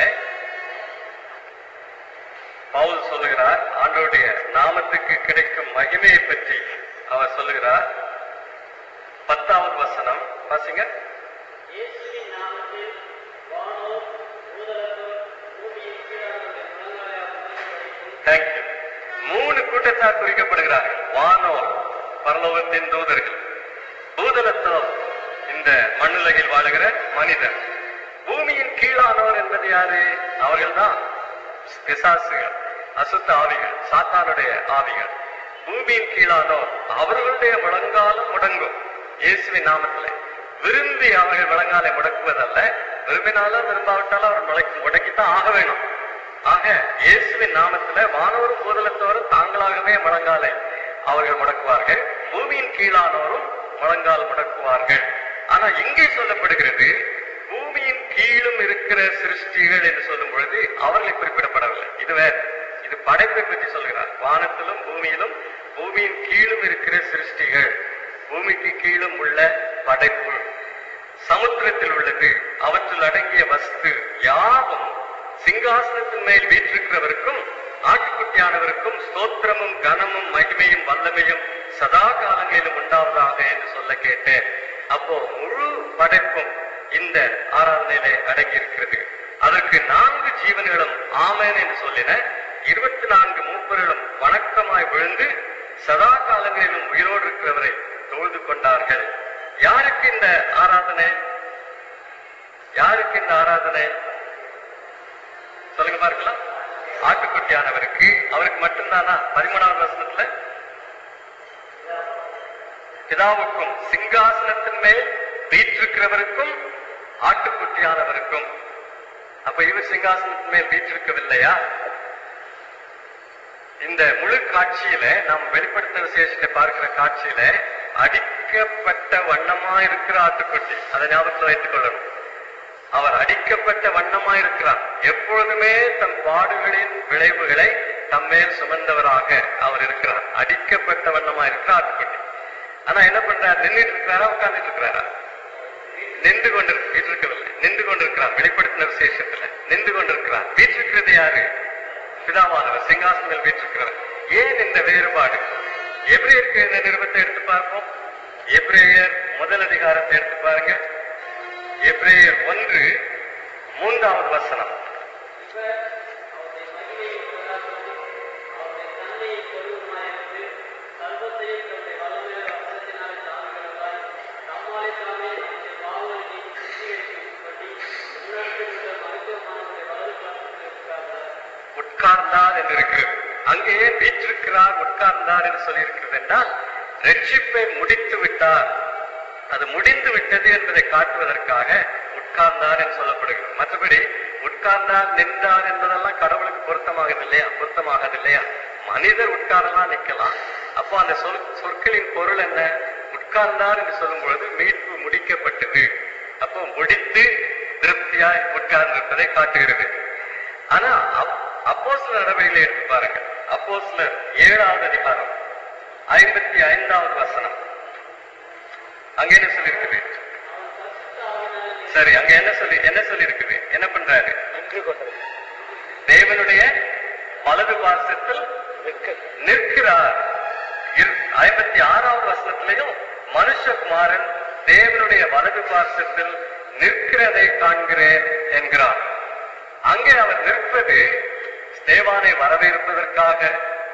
பவுல் சொல்லுகிறார் ஆண்டோடைய நாமத்துக்கு கிடைக்கும் மகிமையை பற்றி அவர் சொல்லுகிறார் பத்தாவது வசனம் வாசிங்க இயேசுவின் நாமத்தில் வானோர் பூதலத்தோர் பூமியின் கீழானவர்கள் முழங்காலாக முழங்கப்படைக்கும் தேங்க்யூ மூணு கூட்டத்தார் குறிக்கப்படுகிறார்கள் வானோர் பரலோகத்தின் தூதர்கள் பூதலத்தோர் இந்த மண்ணுலகில் வாழுகிற மனிதர் பூமியின் கீழானோர் என்பது யாரு அவர்கள்தான் பிசாசுகள் அசுத்த ஆவிகள் சாத்தானுடைய ஆவிகள் பூமியின் கீழானோர் அவர்களுடைய முழங்காலும் முடங்கும் இயேசுவின் நாமத்திலே விரும்பி அவர்கள் முழங்காலை முடக்குவதல்ல விரும்பினாலும் விரும்பாவிட்டாலும் அவர் முடக்கி முடக்கித்தான் ஆக வேணும் ஆக இயேசுவின் நாமத்துல வானோரும் பூதலத்தோரும் தாங்களாகவே முழங்காலை அவர்கள் முடக்குவார்கள் பூமியின் கீழானோரும் முழங்கால் முடக்குவார்கள் ஆனா இங்கே சொல்லப்படுகிறது பூமியின் கீழும் இருக்கிற சிருஷ்டிகள் என்று சொல்லும் பொழுது அவர்களை குறிப்பிடப்படவில்லை இது வேற இது படைப்பை பற்றி சொல்கிறார் வானத்திலும் பூமியிலும் பூமியின் கீழும் இருக்கிற சிருஷ்டிகள் பூமிக்கு கீழும் உள்ள படைப்பு சமுத்திரத்தில் உள்ளது அவற்றில் அடங்கிய வஸ்து யாவும் சிங்காசனத்தின் மேல் வீற்றிருக்கிறவருக்கும் ஆட்டுக்குட்டியானவருக்கும் ஸ்தோத்திரமும் கனமும் மகிமையும் வல்லமையும் சதா காலங்களிலும் உண்டாவதாக என்று சொல்ல கேட்டேன் அப்போ முழு படைப்பும் இந்த ஆராதனையிலே அடங்கி இருக்கிறது அதற்கு நான்கு ஜீவன்களும் ஆமேன் என்று சொல்லின இருபத்தி நான்கு மூப்பர்களும் வணக்கமாய் விழுந்து சதா காலங்களிலும் உயிரோடு இருக்கிறவரை தொழுது கொண்டார்கள் யாருக்கு இந்த ஆராதனை யாருக்கு இந்த ஆராதனை சொல்லுங்க பார்க்கலாம் ஆட்டுக்குட்டியானவருக்கு அவருக்கு மட்டும்தானா பதிமூணாவது வசனத்துல பிதாவுக்கும் சிங்காசனத்தின் மேல் வீற்றிருக்கிறவருக்கும் ஆட்டுக்குட்டியானவருக்கும் அப்ப இவர் சிங்காசனத்தின் மேல் வீற்றிருக்கவில்லையா இந்த முழு காட்சியில நாம் வெளிப்படுத்த விசேஷத்தை பார்க்கிற காட்சியில அடிக்கப்பட்ட வண்ணமா இருக்கிற ஆட்டுக்குட்டி அதை ஞாபகத்தில் வைத்துக் கொள்ளணும் அவர் அடிக்கப்பட்ட வண்ணமா இருக்கிறார் எப்பொழுதுமே தன் பாடுகளின் விளைவுகளை தம்மேல் சுமந்தவராக அவர் இருக்கிறார் அடிக்கப்பட்ட வண்ணமா இருக்கிற ஆட்டுக்குட்டி ஆனா என்ன பண்றார் நின்றுட்டு இருக்கிறாரா உட்கார்ந்துட்டு இருக்கிறாரா நின்று கொண்டு வீற்றிருக்கவில்லை நின்று கொண்டிருக்கிறார் வெளிப்படுத்தின விசேஷத்துல நின்று கொண்டிருக்கிறார் வீற்றிருக்கிறது யாரு பிதாவானவர் சிங்காசனத்தில் வீற்றிருக்கிறவர் ஏன் இந்த வேறுபாடு எப்ரேயருக்கு இந்த நிருபத்தை எடுத்து பார்ப்போம் எப்ரேயர் முதல் அதிகாரத்தை எடுத்து பாருங்க எப்ரேயர் ஒன்று மூன்றாவது வசனம் இவர் அவருடைய மகிமையை பிரகாசமும் அவருடைய தன்மையை பொருளுமாயிருந்து சர்வத்தையும் தன்னுடைய வல்லமையுள்ள வசனத்தினாலே தாங்குகிறவராய் தம்மாலே தாமே நம்முடைய பாவங்களை நீக்கி சுத்திகரிக்கும்படி முன்னெடுத்துவிட்ட மருத்துவமானவருடைய வலது பக்கத்தில் இருக்கிறார்கள் உட்கார்ந்தார் என்று இருக்கிறது அங்கேயே வீற்றிருக்கிறார் உட்கார்ந்தார் என்று சொல்லி இருக்கிறது என்றால் ரட்சிப்பை முடித்து விட்டார் அது முடிந்து விட்டது என்பதை காட்டுவதற்காக உட்கார்ந்தார் என்று சொல்லப்படுகிறது மற்றபடி உட்கார்ந்தார் நின்றார் என்பதெல்லாம் கடவுளுக்கு பொருத்தமாகுது இல்லையா பொருத்தமாகாது இல்லையா மனிதர் உட்காரலாம் நிக்கலாம் அப்போ அந்த சொல் சொற்களின் பொருள் என்ன உட்கார்ந்தார் என்று சொல்லும் பொழுது மீட்பு முடிக்கப்பட்டது அப்போ முடித்து திருப்தியாய் உட்கார்ந்திருப்பதை காட்டுகிறது ஆனா அப்போஸ்தலர் நடவடிக்கைகளை எடுத்து பாருங்க அப்போஸ்தலர் ஏழாவது அதிகாரம் ஐம்பத்தி ஐந்தாவது வசனம் அங்க என்ன சொல்லி இருக்குது சரி அங்க என்ன சொல்லி என்ன சொல்லி இருக்குது என்ன பண்றாரு நின்று கொண்டிருக்கிறார் தேவனுடைய வலது பாசத்தில் நிற்க நிற்கிறார் இரு- ஐம்பத்தி ஆறாவது வசனத்திலையும் மனுஷகுமாரன் தேவனுடைய வலது பாசத்தில் நிற்கிறதை காண்கிறேன் என்கிறார் அங்கே அவர் நிற்பது ஸ்தேவானை வரவேற்பதற்காக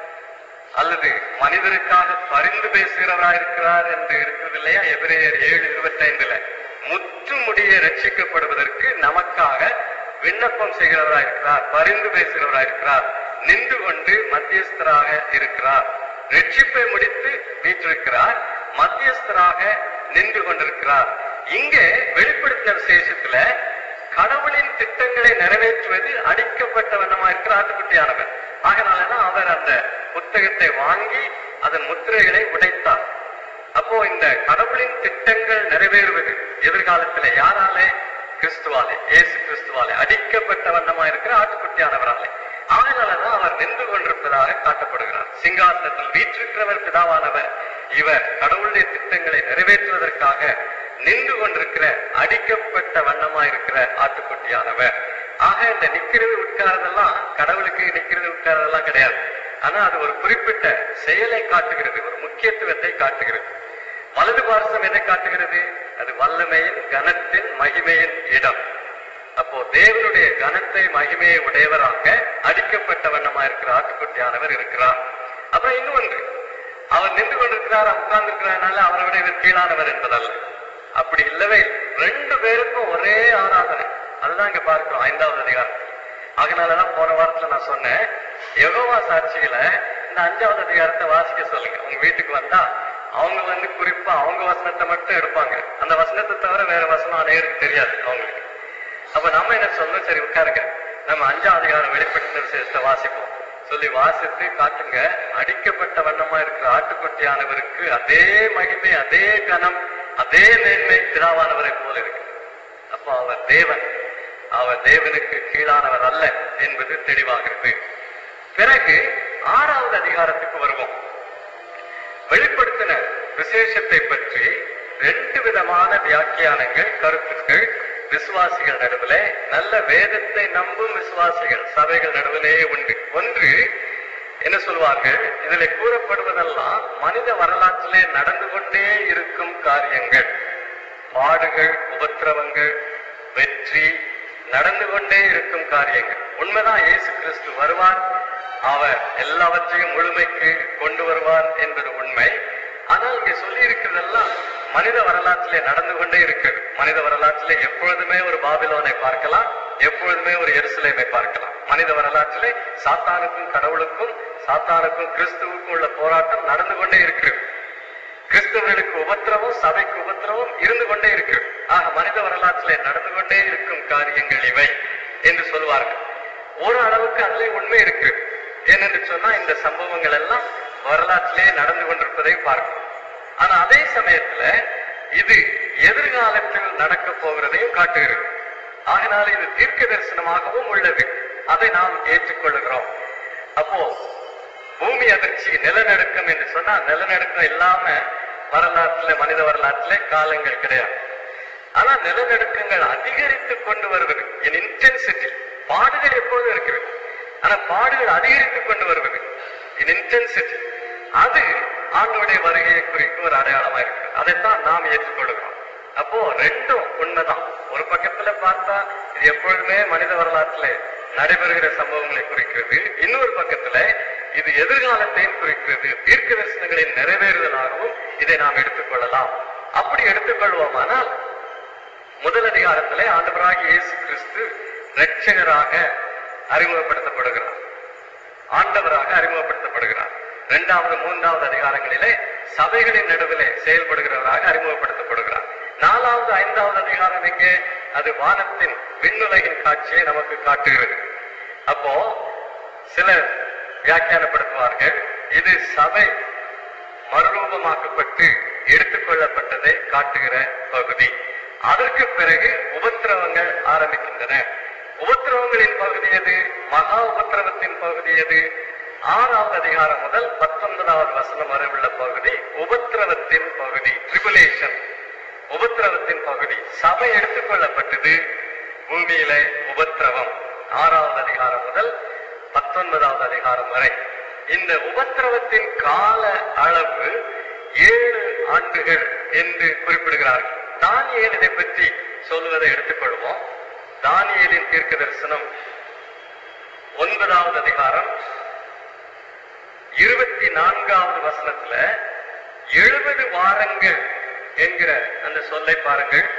அல்லது மனிதருக்காக பரிந்து பேசுகிறவராயிருக்கிறார் என்று இருக்கிறது இல்லையா எபிரேயர் ஏழு இருபத்தைந்துல முற்றுமுடிய ரட்சிக்கப்படுவதற்கு நமக்காக விண்ணப்பம் செய்கிறவராயிருக்கிறார் பரிந்து பேசுகிறவராயிருக்கிறார் நின்று கொண்டு மத்தியஸ்தராக இருக்கிறார் ரட்சிப்பை முடித்து வீற்றிருக்கிறார் மத்தியஸ்தராக நின்று கொண்டிருக்கிறார் இங்கே வெளிப்படுத்தின விசேஷத்துல கடவுளின் திட்டங்களை நிறைவேற்றுவது அடிக்கப்பட்ட வண்ணமா இருக்கிற ஆட்டுக்குட்டியானவர் ஆகனாலதான் அவர் அந்த புத்தகத்தை வாங்கி அதன் முத்திரைகளை உடைத்தார் அப்போ இந்த கடவுளின் திட்டங்கள் நிறைவேறுவது எதிர்காலத்துல யாராலே கிறிஸ்துவாலே இயேசு கிறிஸ்துவாலே அடிக்கப்பட்ட வண்ணமா இருக்கிற ஆட்டுக்குட்டியானவராலே ஆகனாலதான் அவர் நின்று கொண்டிருப்பதாக காட்டப்படுகிறார் சிங்காசனத்தில் வீற்றிருக்கிறவர் பிதாவானவர் இவர் கடவுளுடைய திட்டங்களை நிறைவேற்றுவதற்காக நின்று கொண்டிருக்கிற அடிக்கப்பட்ட வண்ணமா இருக்கிற ஆட்டுக்குட்டியானவர் ஆக இந்த நிக்கிறது உட்காரதெல்லாம் கடவுளுக்கு நிக்கிறது உட்காரதெல்லாம் கிடையாது ஆனா அது ஒரு குறிப்பிட்ட செயலை காட்டுகிறது ஒரு முக்கியத்துவத்தை காட்டுகிறது வலது பார்சம் எதை காட்டுகிறது அது வல்லமையின் கனத்தின் மகிமையின் இடம் அப்போ தேவனுடைய கனத்தை மகிமையை உடையவராக அடிக்கப்பட்ட வண்ணமா இருக்கிற ஆட்டுக்குட்டியானவர் இருக்கிறார் அப்புறம் இன்னொன்று அவர் நின்று கொண்டிருக்கிறார் உட்கார்ந்து இருக்கிறதுனால அவரை விட இவர் கீழானவர் என்பதல்ல அப்படி இல்லவே இல்லை. ரெண்டு பேருக்கும் ஒரே ஆராதனை அதுதான் இங்க பார்க்கிறோம் ஐந்தாவது அதிகாரம் அதனாலதான் போன வாரத்துல நான் சொன்னேன் யெகோவா சாட்சிகளை இந்த அஞ்சாவது அதிகாரத்தை வாசிக்க சொல்லுங்க உங்க வீட்டுக்கு வந்தா அவங்க வந்து குறிப்பா அவங்க வசனத்தை மட்டும் எடுப்பாங்க அந்த வசனத்தை தவிர வேற வசனம் அநேகருக்கு தெரியாது அவங்களுக்கு அப்ப நம்ம என்ன சொல்லணும் சரி உட்காருங்க நம்ம அஞ்சாம் அதிகாரம் வெளிப்படுத்தின விசேஷத்தை வாசிப்போம் சொல்லி வாசித்து காட்டுங்க அடிக்கப்பட்ட வண்ணமா இருக்கிற ஆட்டுக்குட்டியானவருக்கு அதே மகிமை அதே கனம் அதே மேன்மை பிதாவானவரை போல இருக்கு அப்போ அவர் தேவன் அவர் தேவனுக்கு கீழானவர் அல்ல என்பது தெளிவாகிறது பிறகு ஆறாவது அதிகாரத்துக்கு வருவோம் வெளிப்படுத்தின விசேஷத்தை பற்றி ரெண்டு விதமான வியாக்கியானங்கள் கருத்துக்கள் விசுவாசிகள் நடுவுல நல்ல வேதத்தை நம்பும் விசுவாசிகள் சபைகள் நடுவிலேயே உண்டு ஒன்று என்ன சொல்வார்கள் இதுல கூறப்படுவதெல்லாம் மனித வரலாற்றிலே நடந்து கொண்டே இருக்கும் காரியங்கள் பாடுகள் உபத்திரவங்கள் வெற்றி நடந்து கொண்டே இருக்கும் காரியங்கள் உண்மைதான் இயேசு கிறிஸ்து வருவார் அவர் எல்லாவற்றையும் முழுமைக்கு கொண்டு வருவார் என்பது உண்மை ஆனால் இங்க சொல்லி இருக்கிறதெல்லாம் மனித வரலாற்றிலே நடந்து கொண்டே இருக்கிறது மனித வரலாற்றிலே எப்பொழுதுமே ஒரு பாபிலோனை பார்க்கலாம் எப்பொழுதுமே ஒரு எருசலேமை பார்க்கலாம் மனித வரலாற்றிலே சாத்தானுக்கும் கடவுளுக்கும் சாத்தானுக்கும் கிறிஸ்துவுக்கும் உள்ள போராட்டம் நடந்து கொண்டே இருக்கிறது கிறிஸ்தவர்களுக்கு உபத்திரவம் சபைக்கு உபத்திரவம் இருந்து கொண்டே இருக்கு ஆக மனித வரலாற்றிலே நடந்து கொண்டே இருக்கும் காரியங்கள் இவை என்று சொல்வார்கள் ஒரு அளவுக்கு அதிலே உண்மை இருக்கு ஏனென்று சொன்னா இந்த சம்பவங்கள் எல்லாம் வரலாற்றிலே நடந்து கொண்டிருப்பதை பார்க்கிறோம் ஆனா அதே சமயத்துல இது எதிர்காலத்தில் நடக்க போகிறதையும் காட்டுகிறது ஆகினால இது தீர்க்க தரிசனமாகவும் உள்ளது அதை நாம் ஏற்றுக்கொள்ளுகிறோம் அப்போ பூமி அதிர்ச்சி நிலநடுக்கம் என்று சொன்னா நிலநடுக்கம் இல்லாம வரலாற்றுல மனித வரலாற்றுல காலங்கள் கிடையாது ஆனா நிலநடுக்கங்கள் அதிகரித்து கொண்டு வருவது என் இன்டென்சிட்டி பாடுகள் எப்போதும் இருக்கிறது ஆனா பாடுகள் அதிகரித்து கொண்டு வருவது இன் இன்டென்சிட்டி அது ஆண்டோடைய வருகையை குறிக்கும் ஒரு அடையாளமா இருக்கு அதைத்தான் நாம் ஏற்றுக்கொள்கிறோம் அப்போ ரெண்டும் உண்மைதான் ஒரு பக்கத்துல பார்த்தா இது எப்பொழுதுமே மனித வரலாற்றுல நடைபெறுகிற சம்பவங்களை குறிக்கிறது இன்னொரு பக்கத்துல இது எதிர்காலத்தையும் குறிக்கிறது தீர்க்க தரிசனங்களின் நிறைவேறுதலாகவும் இதை நாம் எடுத்துக்கொள்ளலாம் அப்படி எடுத்துக்கொள்வோமானால் முதல் அதிகாரத்திலே ஆண்டவராகிய இயேசு கிறிஸ்து இரட்சகராக அறிமுகப்படுத்தப்படுகிறார் ஆண்டவராக அறிமுகப்படுத்தப்படுகிறார் இரண்டாவது மூன்றாவது அதிகாரங்களிலே சபைகளின் நடுவிலே செயல்படுகிறவராக அறிமுகப்படுத்தப்படுகிறார் நாலாவது ஐந்தாவது அதிகாரம் எங்கே அது வானத்தின் விண்ணுலகின் காட்சியை நமக்கு காட்டுகிறது அப்போ சிலர் வியாக்கியானப்படுத்துவார்கள் இது சபை மறுரூபமாக்கப்பட்டு எடுத்துக்கொள்ளப்பட்டதை காட்டுகிற பகுதி அதற்கு பிறகு உபத்திரவங்கள் ஆரம்பிக்கின்றன உபத்திரவங்களின் பகுதி எது மகா உபத்திரவத்தின் பகுதி எது ஆறாவது அதிகாரம் முதல் பத்தொன்பதாவது வசனம் வரை உள்ள பகுதி உபத்திரவத்தின் பகுதி ட்ரிபுலேஷன் உபத்திரவத்தின் பகுதி சபை எடுத்துக்கொள்ளப்பட்டது பூமியிலே உபத்திரவம் ஆறாவது அதிகாரம் முதல் பத்தொன்பதாவது அதிகாரம் வரை இந்த உபத்திரவத்தின் கால அளவு ஏழு ஆண்டுகள் என்று குறிப்பிடுகிறார்கள் தானியேல் இதை பற்றி சொல்வதை எடுத்துக்கொள்வோம் தானியேலின் தீர்க்க தரிசனம் ஒன்பதாவது அதிகாரம் இருபத்தி நான்காவது வசனத்துல எழுபது வாரங்கள் என்கிற அந்த சொல்லை பாருங்கள்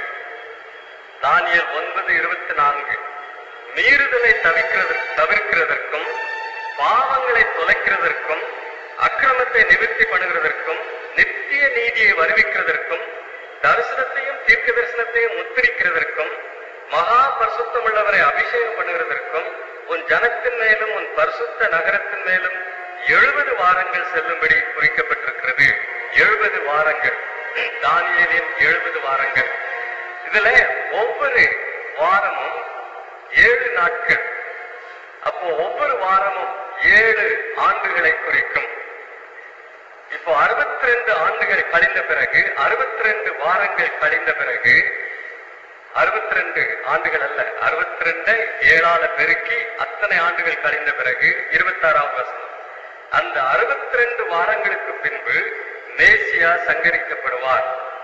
தானியல் ஒன்பது இருபத்தி நான்கு மீறுதலை தவிர்க்கிறது தவிர்க்கிறதற்கும் பாவங்களை தொலைக்கிறதற்கும் அக்கிரமத்தை நிவர்த்தி பண்ணுகிறதற்கும் நித்திய நீதியை வருவிக்கிறதற்கும் தரிசனத்தையும் தீர்க்க தரிசனத்தையும் முத்திரிக்கிறதற்கும் மகா பரிசுத்தமுள்ளவரை அபிஷேகம் பண்ணுகிறதற்கும் உன் ஜனத்தின் மேலும் உன் பரிசுத்த நகரத்தின் மேலும் எழுபது வாரங்கள் செல்லும்படி குறிக்கப்பட்டிருக்கிறது எழுபது வாரங்கள் தானியலின் எழுபது வாரங்கள் இதுல ஒவ்வொரு வாரமும் ஏழு நாட்கள் அப்போ ஒவ்வொரு வாரமும் ஏழு ஆண்டுகளை குறிக்கும் இப்போ அறுபத்தி ரெண்டு ஆண்டுகள் கழிந்த பிறகு அறுபத்தி ரெண்டு வாரங்கள் கழிந்த பிறகு அறுபத்தி ரெண்டு ஆண்டுகள் அல்ல அறுபத்தி ரெண்டை ஏழால பெருக்கி அத்தனை ஆண்டுகள் கழிந்த பிறகு இருபத்தாறாவது வசனம் அந்த அறுபத்தி ரெண்டு வாரங்களுக்கு பின்பு மேசியா சங்கரிக்கப்படுவார்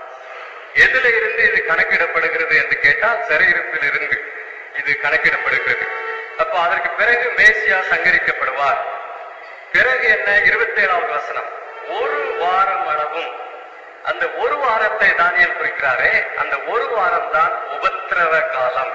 எதுல இருந்து இது கணக்கிடப்படுகிறது என்று கேட்டால் சிறையிருப்பில் இருந்து இது கணக்கிடப்படுகிறது அப்போ அதற்கு பிறகு மேசியா சங்கரிக்கப்படுவார் பிறகு என்ன இருபத்தி ஏழாவது வசனம் ஒரு வாரம் அளவும் அந்த ஒரு வாரத்தை தானியல் குறிக்கிறாரே அந்த ஒரு வாரம் தான் உபத்திரவ காலம்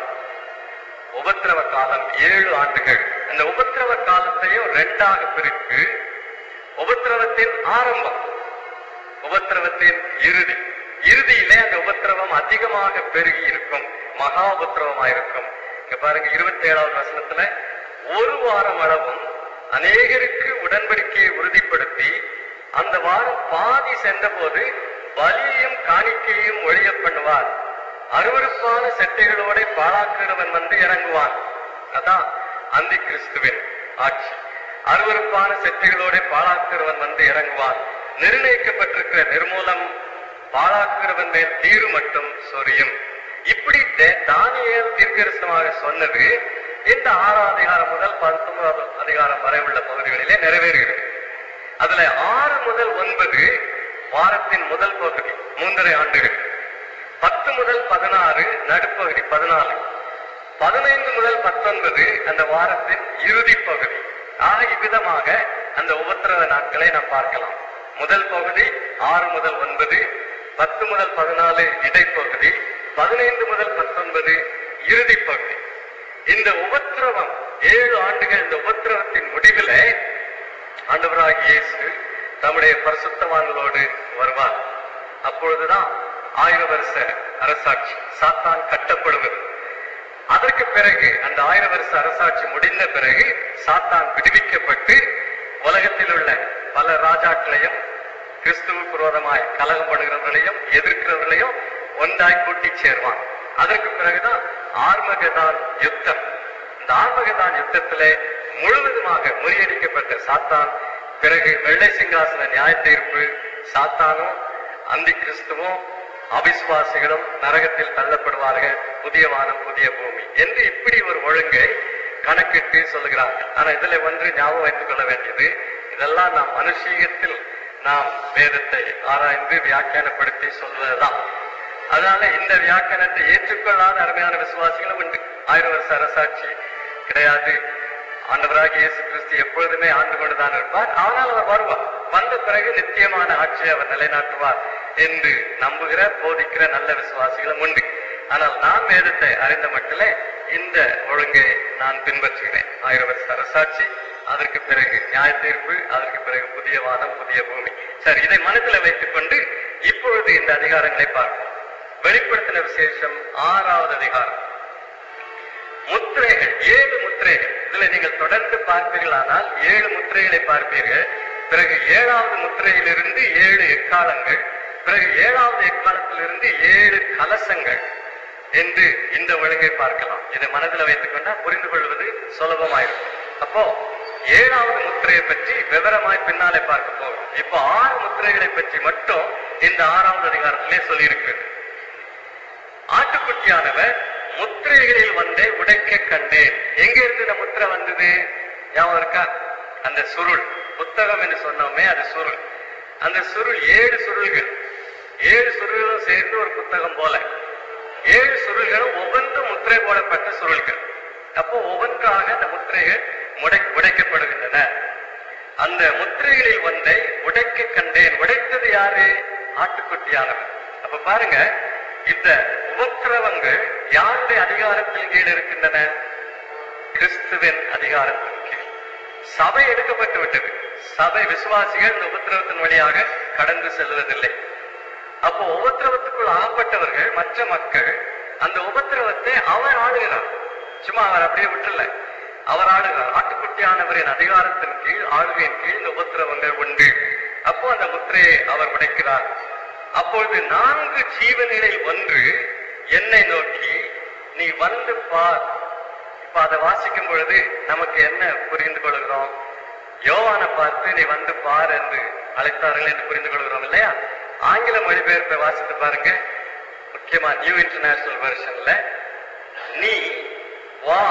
உபத்திரவ காலம் ஏழு ஆண்டுகள் அந்த உபத்திரவ காலத்தையும் ரெண்டாக பிரித்து உபத்திரவத்தின் ஆரம்பம் உபத்திரவத்தின் இறுதி இறுதியிலே அந்த உபத்திரவம் அதிகமாக பெருகி இருக்கும் மகா உபத்திரவமாயிருக்கும் இங்க பாருங்க இருபத்தி ஏழாவது வசனத்துல ஒரு வாரம் அளவும் அநேகருக்கு உடன்படிக்கையை உறுதிப்படுத்தி அந்த வாரம் பாதி சென்றபோது பலியையும் காணிக்கையும் ஒழிய பண்ணுவார் அருவருப்பான செட்டைகளோட பாழாக்குகிறவன் வந்து இறங்குவான் அதான் அந்தி கிறிஸ்துவின் ஆட்சி அருவருப்பான செட்டைகளோட பாழாக்குகிறவன் வந்து இறங்குவான் நிர்ணயிக்கப்பட்டிருக்கிற நிர்மூலம் பாழாக்குகிறவன் மேல் தீரு மட்டும் சொரியும் இப்படி தே- தானியேல் தீர்க்கரசனமாக சொன்னது இந்த ஆறாம் அதிகாரம் முதல் பத்தொன்பதாவது அதிகாரம் வரை உள்ள பகுதிகளிலே நிறைவேறுகிறது அதுல ஆறு முதல் ஒன்பது வாரத்தின் முதல் பகுதி மூன்றரை ஆண்டுகள் பத்து முதல் பதினாறு நடுப்பகுதி பதினாலு பதினைந்து முதல் பத்தொன்பது அந்த வாரத்தின் இறுதி பகுதி ஆக இவ்விதமாக அந்த உபத்திரவ நாட்களை நாம் பார்க்கலாம் முதல் பகுதி ஆறு முதல் ஒன்பது பத்து முதல் பதினாலு இடைப்பகுதி பதினைந்து முதல் பத்தொன்பது இறுதி பகுதி இந்த உபத்திரவம் ஏழு ஆண்டுகள் இந்த உபத்திரவத்தின் முடிவிலே ஆண்டவராகிய இயேசு தம்முடைய பரிசுத்தவான்களோடு வருவார் அப்பொழுதுதான் ஆயிரம் வருஷ அரசாட்சி சாத்தான் கட்டப்படுவது அதற்கு பிறகு அந்த ஆயிரம் வருஷ அரசாட்சி முடிந்த பிறகு சாத்தான் விடுவிக்கப்பட்டு உலகத்தில் உள்ள பல ராஜாக்களையும் கிறிஸ்துவுக்கு விரோதமாய் கலகம் பண்ணுகிறவர்களையும் எதிர்க்கிறவர்களையும் ஒன்றாய் கூட்டி சேர்வான் அதற்கு பிறகுதான் ஆர்மகதான் யுத்தம் இந்த ஆர்மகதான் யுத்தத்திலே முழுவதுமாக முறியடிக்கப்பட்ட சாத்தான் பிறகு வெள்ளை சிங்காசன நியாய தீர்ப்பு சாத்தானும் அந்தி கிறிஸ்துவும் அவிசுவாசிகளும் நரகத்தில் தள்ளப்படுவார்கள் புதிய வானம் புதிய பூமி என்று இப்படி ஒரு ஒழுங்கை கணக்கிட்டு சொல்லுகிறார்கள் ஆனா இதுல ஒன்று ஞாபகம் வைத்துக் கொள்ள வேண்டியது இதெல்லாம் நாம் மனுஷீகத்தில் நாம் வேதத்தை ஆராய்ந்து வியாக்கியானப்படுத்தி சொல்வதுதான் அதனால இந்த வியாக்கியானத்தை ஏற்றுக்கொள்ளாத அருமையான விசுவாசிகளும் உண்டு ஆயிரம் வருஷ அரசாட்சி கிடையாது ஆண்டவராக இயேசு கிறிஸ்து எப்பொழுதுமே ஆண்டு கொண்டுதான் இருப்பார் ஆனால் அவர் வருவார் வந்த பிறகு நித்தியமான ஆட்சியை அவர் நிலைநாட்டுவார் என்று நம்புகிற போதிக்கிற நல்ல விசுவாசிகளும் உண்டு ஆனால் நான் வேதத்தை அறிந்த மட்டிலே இந்த ஒழுங்கை நான் பின்பற்றுகிறேன் ஆயிரம் வருஷ அரசாட்சி அதற்கு பிறகு நியாய தீர்ப்பு அதற்கு பிறகு புதிய வானம் புதிய பூமி சரி இதை மனதில் வைத்துக் கொண்டு இப்பொழுது இந்த அதிகாரங்களை பார்ப்போம் வெளிப்படுத்தின விசேஷம் ஆறாவது அதிகாரம் முத்திரைகள் ஏழு முத்திரைகள் இதுல நீங்கள் தொடர்ந்து பார்ப்பீர்களானால் ஏழு முத்திரைகளை பார்ப்பீர்கள் பிறகு ஏழாவது முத்திரையிலிருந்து ஏழு எக்காலங்கள் பிறகு ஏழாவது எக்காலத்திலிருந்து ஏழு கலசங்கள் என்று இந்த ஒழுங்கை பார்க்கலாம் இதை மனதில் வைத்துக் கொண்டா புரிந்து கொள்வது சுலபமாயிருக்கும் அப்போ ஏழாவது முத்திரையை பற்றி விவரமாய் பின்னாலே பார்க்க போகிறோம் இப்போ ஆறு முத்திரைகளை பற்றி மட்டும் இந்த ஆறாவது அதிகாரத்திலே சொல்லியிருக்கிறது ஆட்டுக்குட்டியானவர் முத்திரைகளில் வந்தே உடைக்க கண்டேன் எங்க இருந்து இந்த முத்திரை வந்தது ஞாபகம் இருக்கா அந்த சுருள் புத்தகம் என்று சொன்னோமே அது சுருள் அந்த சுருள் ஏழு சுருள்கள் ஏழு சுருள்களும் சேர்ந்து ஒரு புத்தகம் போல ஏழு சுருள்களும் ஒவ்வொன்றும் முத்திரை போடப்பட்ட சுருள்கள் அப்போ ஒவ்வொன்றாக அந்த முத்திரைகள் முடை உடைக்கப்படுகின்றன அந்த முத்திரைகளில் ஒன்றை உடைக்க கண்டேன் உடைத்தது யாரு ஆட்டுக்குட்டியானவர் அப்ப பாருங்க இந்த உபத்திரவங்கள் யாருடைய அதிகாரத்தில் கீழ் இருக்கின்றன கிறிஸ்துவின் அதிகாரத்தின் கீழ் சபை எடுக்கப்பட்டு விட்டது சபை விசுவாசிகள் இந்த உபத்திரவத்தின் வழியாக கடந்து செல்வதில்லை அப்போ உபத்திரவத்துக்குள் ஆகப்பட்டவர்கள் மற்ற மக்கள் அந்த உபத்திரவத்தை அவர் ஆளுகிறார் சும்மா அவர் அப்படியே விட்டுல அவர் ஆளுகிறார் ஆட்டுக்குட்டியானவரின் அதிகாரத்தின் கீழ் ஆளுகையின் கீழ் இந்த உபத்திரவங்கள் உண்டு அப்போ அந்த முத்திரையை அவர் உடைக்கிறார் அப்பொழுது நான்கு ஜீவனிலை ஒன்று என்னை நோக்கி நீ வந்து பார் இப்ப அதை வாசிக்கும் பொழுது நமக்கு என்ன புரிந்து கொள்கிறோம் யோவானை பார்த்து நீ வந்து பார் என்று அழைத்தார்கள் என்று புரிந்து கொள்கிறோம் இல்லையா ஆங்கில மொழிபெயர்ப்பை வாசித்து பாருங்க முக்கியமா நியூ இன்டர்நேஷனல் வெர்ஷன்ல நீ வா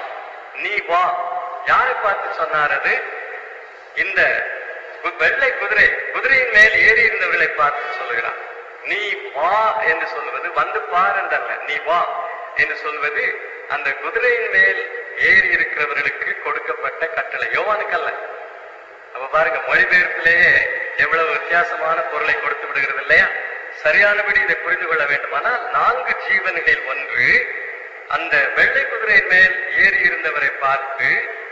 நீ வா யாரை பார்த்து சொன்னார் அது இந்த கு- வெள்ளை குதிரை குதிரையின் மேல் ஏறி இருந்தவர்களை பார்த்து சொல்லுகிறான் நீ வா என்று சொல்வது வந்து பார் என்றல்ல நீ வா என்று சொல்வது அந்த குதிரையின் மேல் ஏறி இருக்கிறவர்களுக்கு கொடுக்கப்பட்ட கட்டளை யோவானுக்கு அல்ல அப்ப பாருங்க மொழிபெயர்ப்பிலேயே எவ்வளவு வித்தியாசமான பொருளை கொடுத்து விடுகிறது இல்லையா சரியானபடி இதை புரிந்து கொள்ள வேண்டுமானால் நான்கு ஜீவன்களில் ஒன்று அந்த வெள்ளை குதிரையின் மேல் ஏறி இருந்தவரை பார்த்து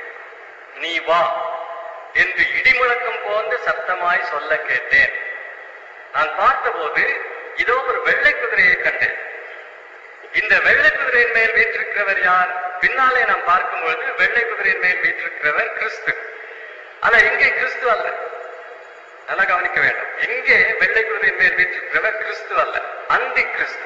நீ வா என்று இடிமுழக்கம் போன்ற சத்தமாய் சொல்ல கேட்டேன் நான் பார்த்தபோது இதோ ஒரு வெள்ளை குதிரையை கண்டேன் இந்த வெள்ளை குதிரையின் மேல் வீற்றிருக்கிறவர் யார் பின்னாலே நாம் பார்க்கும்பொழுது வெள்ளை குதிரையின் மேல் வீற்றிருக்கிறவர் கிறிஸ்து ஆனா இங்கே கிறிஸ்து அல்ல நல்லா கவனிக்க வேண்டும் இங்கே வெள்ளை குதிரையின் மேல் வீற்றிருக்கிறவர் கிறிஸ்து அல்ல அந்தி கிறிஸ்து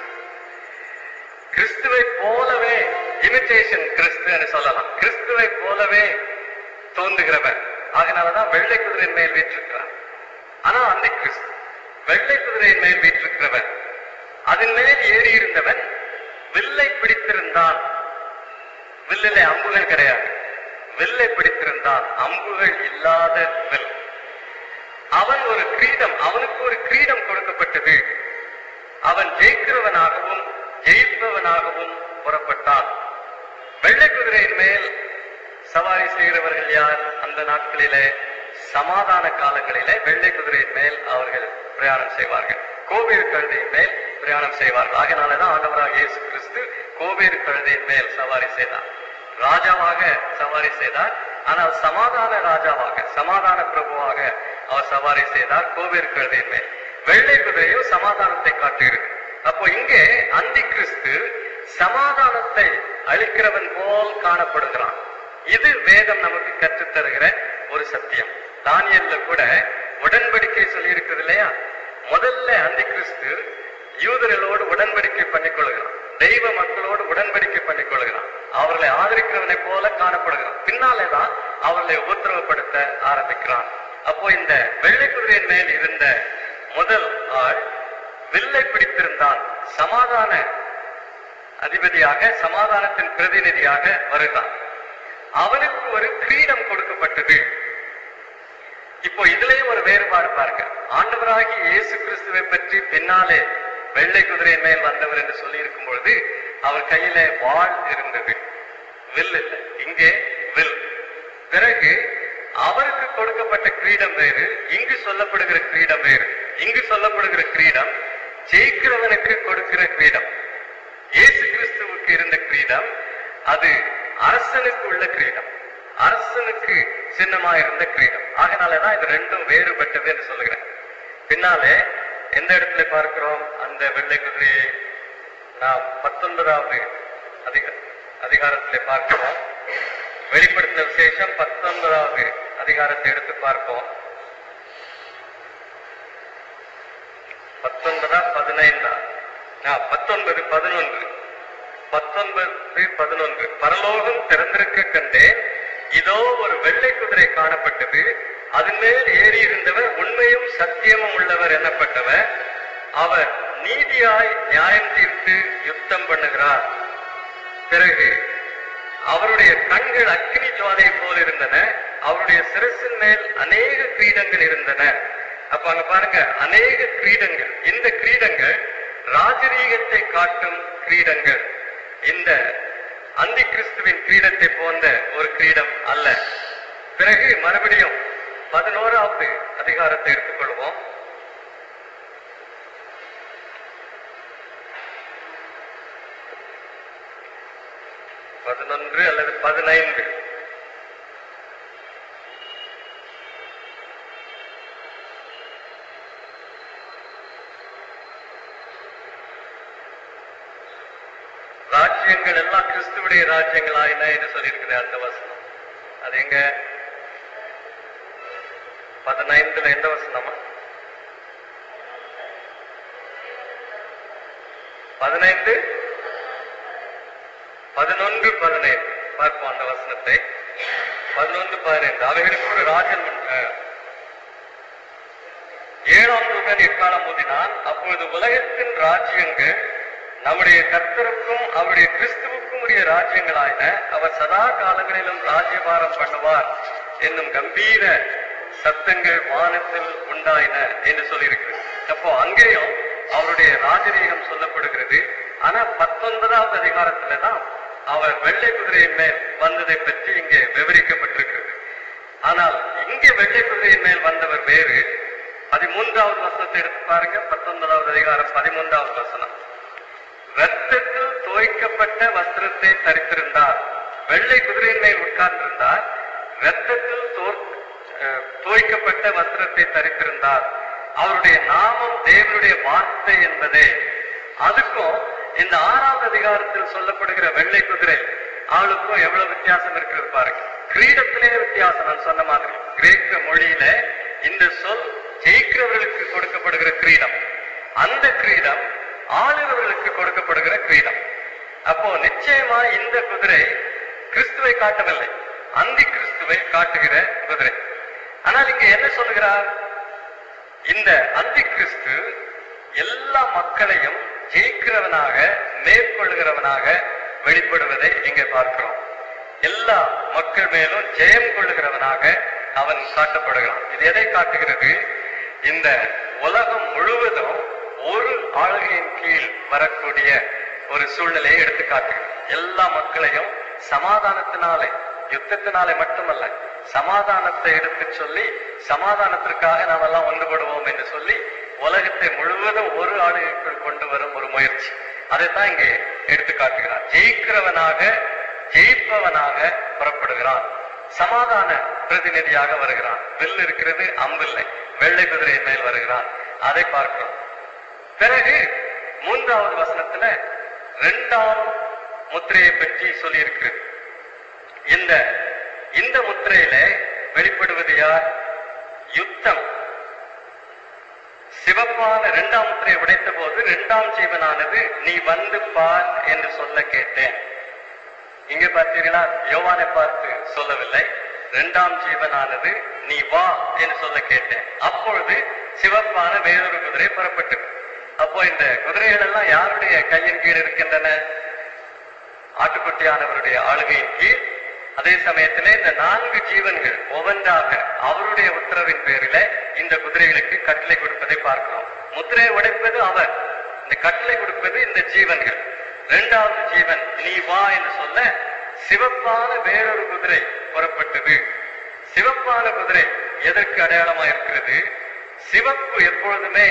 கிறிஸ்துவை போலவே இமிட்டேஷன் கிறிஸ்து என்று சொல்லலாம் கிறிஸ்துவை போலவே தோன்றுகிறவர் அதனாலதான் வெள்ளை குதிரையின் மேல் வீற்றிருக்கிறார் ஆனா அந்த கிறிஸ்து வெள்ளை குதிரையின் மேல் வீற்றிருக்கிறவர் அதன் மேல் ஏறி இருந்தவன் வில்லை பிடித்திருந்தான் வில்லிலே அம்புகள் கிடையாது வில்லை பிடித்திருந்தான் அம்புகள் இல்லாத வில் அவன் ஒரு கிரீடம் அவனுக்கு ஒரு கிரீடம் கொடுக்கப்பட்டது அவன் ஜெயிக்கிறவனாகவும் ஜெயிப்பவனாகவும் புறப்பட்டான் வெள்ளை குதிரையின் மேல் சவாரி செய்கிறவர்கள் யார் அந்த நாட்களிலே சமாதான காலங்களிலே வெள்ளை குதிரையின் மேல் அவர்கள் பிரயாணம் செய்வார்கள் கோவேறு கழுதையின் மேல் பிரயாணம் செய்வார்கள் ஆகையினாலதான் ஆண்டவராக இயேசு கிறிஸ்து கோவேறு கழுதையின் மேல் சவாரி செய்தார் ராஜாவாக சவாரி செய்தார் ஆனால் சமாதான ராஜாவாக சமாதான பிரபுவாக அவர் சவாரி செய்தார் கோவேறு கழுதையின் மேல் வெள்ளை குதிரையும் சமாதானத்தை காட்டுகிறது அப்போ இங்கே அந்தி கிறிஸ்து சமாதானத்தை அளிக்கிறவன் போல் காணப்படுகிறான் இது வேதம் நமக்கு கற்றுத் தருகிற ஒரு சத்தியம் தானியல்ல கூட உடன்படிக்கை சொல்லி இருக்குது இல்லையா முதல்ல அந்தி கிறிஸ்து யூதர்களோடு உடன்படிக்கை பண்ணிக் கொள்கிறான் தெய்வ மக்களோடு உடன்படிக்கை பண்ணிக் கொள்கிறான் அவர்களை ஆதரிக்கிறவனை போல காணப்படுகிறான் பின்னாலே தான் அவர்களை உபத்திரவப்படுத்த ஆரம்பிக்கிறான் அப்போ இந்த வெள்ளை குதிரையின் மேல் இருந்த முதல் ஆள் வில்லை பிடித்திருந்தான் சமாதான அதிபதியாக சமாதானத்தின் பிரதிநிதியாக வருகிறான் அவனுக்கு ஒரு கிரீடம் கொடுக்கப்பட்டது இப்போ இதுலயும் ஒரு வேறுபாடு பாருங்க ஆண்டவராகி இயேசு கிறிஸ்துவை பற்றி பின்னாலே வெள்ளை குதிரை மேல் வந்தவர் என்று சொல்லி இருக்கும் பொழுது அவர் கையில வாள் இருந்தது வில் இல்லை இங்கே வில் பிறகு அவருக்கு கொடுக்கப்பட்ட கிரீடம் வேறு இங்கு சொல்லப்படுகிற கிரீடம் வேறு இங்கு சொல்லப்படுகிற கிரீடம் ஜெயிக்கிறவனுக்கு கொடுக்கிற கிரீடம் இயேசு கிறிஸ்துவுக்கு இருந்த கிரீடம் அது அரசனுக்கு உள்ள கிரீடம் அரசனுக்கு சின்னமா இருந்த கிரீடம் ஆகினாலதான் இது ரெண்டும் வேறுபட்டது என்று சொல்லுகிறேன் பின்னாலே எந்த இடத்துல பார்க்கிறோம் அந்த வெள்ளை குதிரையை நாம் பத்தொன்பதாவது அதிக அதிகாரத்திலே பார்க்கிறோம் வெளிப்படுத்தின விசேஷம் பத்தொன்பதாவது அதிகாரத்தை எடுத்து பார்ப்போம் பத்தொன்பதா பதினைந்தா ஆ, பத்தொன்பது பதினொன்று பத்தொன்பது பதினொன்று பரலோகம் திறந்திருக்க கண்டேன் இதோ ஒரு வெள்ளை குதிரை காணப்பட்டது அதன் மேல் ஏறி இருந்தவர் உண்மையும் சத்தியமும் உள்ளவர் எனப்பட்டவர் அவர் நீதியாய் நியாயம் தீர்த்து யுத்தம் பண்ணுகிறார் பிறகு அவருடைய கண்கள் அக்கினி ஜுவாலை போல் இருந்தன அவருடைய சிரசின் மேல் அநேக கிரீடங்கள் இருந்தன அப்ப அங்க பாருங்க அநேக கிரீடங்கள் இந்த கிரீடங்கள் ராஜரீகத்தை காட்டும் கிரீடங்கள் இந்த அந்தி கிறிஸ்துவின் கிரீடத்தை போன்ற ஒரு கிரீடம் அல்ல பிறகு மறுபடியும் பதினோராவது அதிகாரத்தை எடுத்துக்கொள்வோம் பதினொன்று அல்லது பதினைந்து ராஜ்யங்கள் எல்லாம் கிறிஸ்துவுடைய ராஜ்யங்கள் ஆயின என்று சொல்லியிருக்கிற அந்த வசனம் அது எங்க பதினைந்துல எந்த வசனமா பதினைந்து பதினொன்று பதினைந்து பார்ப்போம் அந்த வசனத்தை பதினொன்று பதினைந்து அவைகளுக்கு ஒரு ராஜன் உண்டு. அஹ், ஏழாம் தூதன் எக்காலம் ஊதினான் அப்பொழுது உலகத்தின் ராஜ்யங்கள் நம்முடைய கர்த்தருக்கும் அவருடைய கிறிஸ்துவுக்கும் உரிய ராஜ்யங்களாயின அவர் சதா காலங்களிலும் ராஜ்யபாரம் பண்ணுவார் என்னும் கம்பீர சத்தங்கள் வானத்தில் உண்டாயின என்று சொல்லியிருக்கிறது அப்போ அங்கேயும் அவருடைய ராஜரீகம் சொல்லப்படுகிறது ஆனா பத்தொன்பதாவது அதிகாரத்துல தான் அவர் வெள்ளை குதிரையின் மேல் வந்ததை பற்றி இங்கே விவரிக்கப்பட்டிருக்கிறது ஆனால் இங்கே வெள்ளை குதிரையின் மேல் வந்தவர் வேறு பதிமூன்றாவது வசனத்தை எடுத்து பாருங்க பத்தொன்பதாவது அதிகாரம் பதிமூன்றாவது வசனம் ரத்தத்தில் தோய்க்கப்பட்ட வஸ்திரத்தை தரித்திருந்தார் வெள்ளை குதிரையின் மேல் உட்கார்ந்திருந்தார் ரத்தத்தில் தோற்- அஹ், தோய்க்கப்பட்ட வஸ்திரத்தை தரித்திருந்தார் அவருடைய நாமம் தேவனுடைய வார்த்தை என்பதே அதுக்கும் இந்த ஆறாவது அதிகாரத்தில் சொல்லப்படுகிற வெள்ளை குதிரை ஆளுக்கும் எவ்வளவு வித்தியாசம் இருக்கிறது பாருங்க கிரீடத்திலே வித்தியாசம் நான் சொன்ன மாதிரி கிரேக்க மொழியில இந்த சொல் ஜெயிக்கிறவர்களுக்கு கொடுக்கப்படுகிற கிரீடம் அந்த கிரீடம் ஆளுகிறவர்களுக்கு கொடுக்கப்படுகிற கிரீடம் அப்போ நிச்சயமா இந்த குதிரை கிறிஸ்துவை காட்டவில்லை அந்தி கிறிஸ்துவை காட்டுகிற குதிரை ஆனால் இங்க என்ன சொல்லுகிறார் இந்த அந்தி கிறிஸ்து எல்லா மக்களையும் ஜெயிக்கிறவனாக மேற்கொள்ளுகிறவனாக வெளிப்படுவதை இங்கே பார்க்கிறோம் எல்லா மக்கள் மேலும் ஜெயம் கொள்ளுகிறவனாக அவன் காட்டப்படுகிறான் இது எதை காட்டுகிறது இந்த உலகம் முழுவதும் ஒரு ஆளுகையின் கீழ் வரக்கூடிய ஒரு சூழ்நிலையை எடுத்து காட்டுகிறது எல்லா மக்களையும் சமாதானத்தினாலே யுத்தத்தினாலே மட்டுமல்ல சமாதானத்தை எடுத்து சொல்லி சமாதானத்திற்காக நாம் எல்லாம் ஒன்றுபடுவோம் என்று சொல்லி உலகத்தை முழுவதும் ஒரு ஆளுகைக்குள் கொண்டு வரும் ஒரு முயற்சி அதைத்தான் இங்கே எடுத்து காட்டுகிறார் ஜெயிக்கிறவனாக ஜெயிப்பவனாக புறப்படுகிறான் சமாதான பிரதிநிதியாக வருகிறான் வில் இருக்கிறது அம்பில்லை வெள்ளை குதிரை மேல் வருகிறான் அதை பார்க்கிறோம் பிறகு மூன்றாவது வசனத்துல இரண்டாம் முத்திரையை பற்றி சொல்லியிருக்கிறது இந்த இந்த முத்திரையில வெளிப்படுவது யார் யுத்தம் சிவப்பான இரண்டாம் முத்திரையை உடைத்த போது இரண்டாம் ஜீவனானது நீ வந்து பார் என்று சொல்ல கேட்டேன் இங்க பார்த்தீர்களா யோவானை பார்த்து சொல்லவில்லை இரண்டாம் ஜீவனானது நீ வா என்று சொல்ல கேட்டேன் அப்பொழுது சிவப்பான வேறொரு குதிரை புறப்பட்டது அப்போ இந்த குதிரைகள் எல்லாம் யாருடைய கையின் கீழ் இருக்கின்றன ஆட்டுக்குட்டியானவருடைய ஆளுகையின் கீழ் அதே சமயத்திலே இந்த நான்கு ஜீவன்கள் ஒவ்வொன்றாக அவருடைய உத்தரவின் பேரில இந்த குதிரைகளுக்கு கட்டளை கொடுப்பதை பார்க்கிறோம் முத்திரையை உடைப்பது அவர் இந்த கட்டளை கொடுப்பது இந்த ஜீவன்கள் இரண்டாவது ஜீவன் நீ வா என்று சொல்ல சிவப்பான வேறொரு குதிரை புறப்பட்டது சிவப்பான குதிரை எதற்கு அடையாளமா இருக்கிறது சிவப்பு எப்பொழுதுமே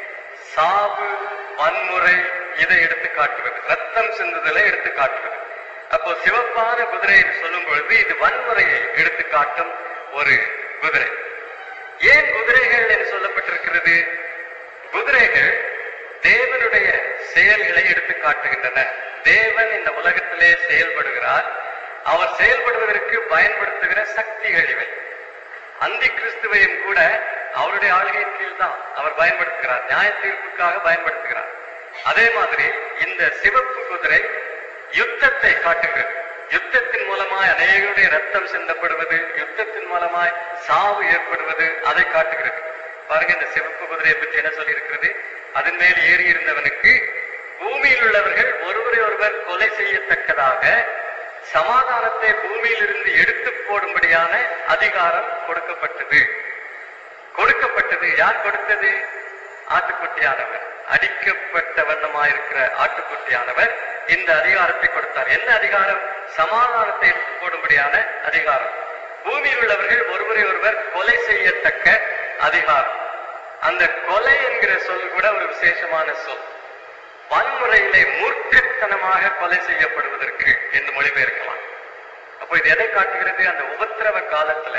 சாவு வன்முறை இதை எடுத்து காட்டுவது ரத்தம் சிந்துதலை எடுத்து காட்டுவது அப்போ சிவப்பான குதிரை என்று சொல்லும் பொழுது இது வன்முறையை எடுத்து காட்டும் ஒரு குதிரை ஏன் குதிரைகள் என்று சொல்லப்பட்டிருக்கிறது குதிரைகள் தேவனுடைய செயல்களை எடுத்து காட்டுகின்றன தேவன் இந்த உலகத்திலே செயல்படுகிறார் அவர் செயல்படுவதற்கு பயன்படுத்துகிற சக்திகள் இவை அந்தி கிறிஸ்துவையும் கூட அவருடைய ஆளுகையின் கீழ் தான் அவர் பயன்படுத்துகிறார் நியாய தீர்ப்புக்காக பயன்படுத்துகிறார் அதே மாதிரி இந்த சிவப்பு குதிரை யுத்தத்தை காட்டுகிறது யுத்தத்தின் மூலமாய் அநேகருடைய ரத்தம் சிந்தப்படுவது யுத்தத்தின் மூலமாய் சாவு ஏற்படுவது அதை காட்டுகிறது பாருங்க இந்த சிவப்பு குதிரையை பற்றி என்ன சொல்லி இருக்கிறது அதன் மேல் ஏறி இருந்தவனுக்கு பூமியில் உள்ளவர்கள் ஒருவரை ஒருவர் கொலை செய்யத்தக்கதாக சமாதானத்தை பூமியிலிருந்து எடுத்து போடும்படியான அதிகாரம் கொடுக்கப்பட்டது கொடுக்கப்பட்டது யார் கொடுத்தது ஆட்டுக்குட்டியானவர் அடிக்கப்பட்ட வண்ணமாயிருக்கிற ஆட்டுக்குட்டியானவர் இந்த அதிகாரத்தை கொடுத்தார் என்ன அதிகாரம் சமாதானத்தை எடுத்து போடும்படியான அதிகாரம் பூமியில் உள்ளவர்கள் ஒருவரை ஒருவர் கொலை செய்யத்தக்க அதிகாரம் அந்த கொலை என்கிற சொல் கூட ஒரு விசேஷமான சொல் வன்முறையிலே மூர்க்கத்தனமாக கொலை செய்யப்படுவதற்கு என்று மொழிபெயர்க்கலாம் அப்போ இது எதை காட்டுகிறது அந்த உபத்திரவ காலத்துல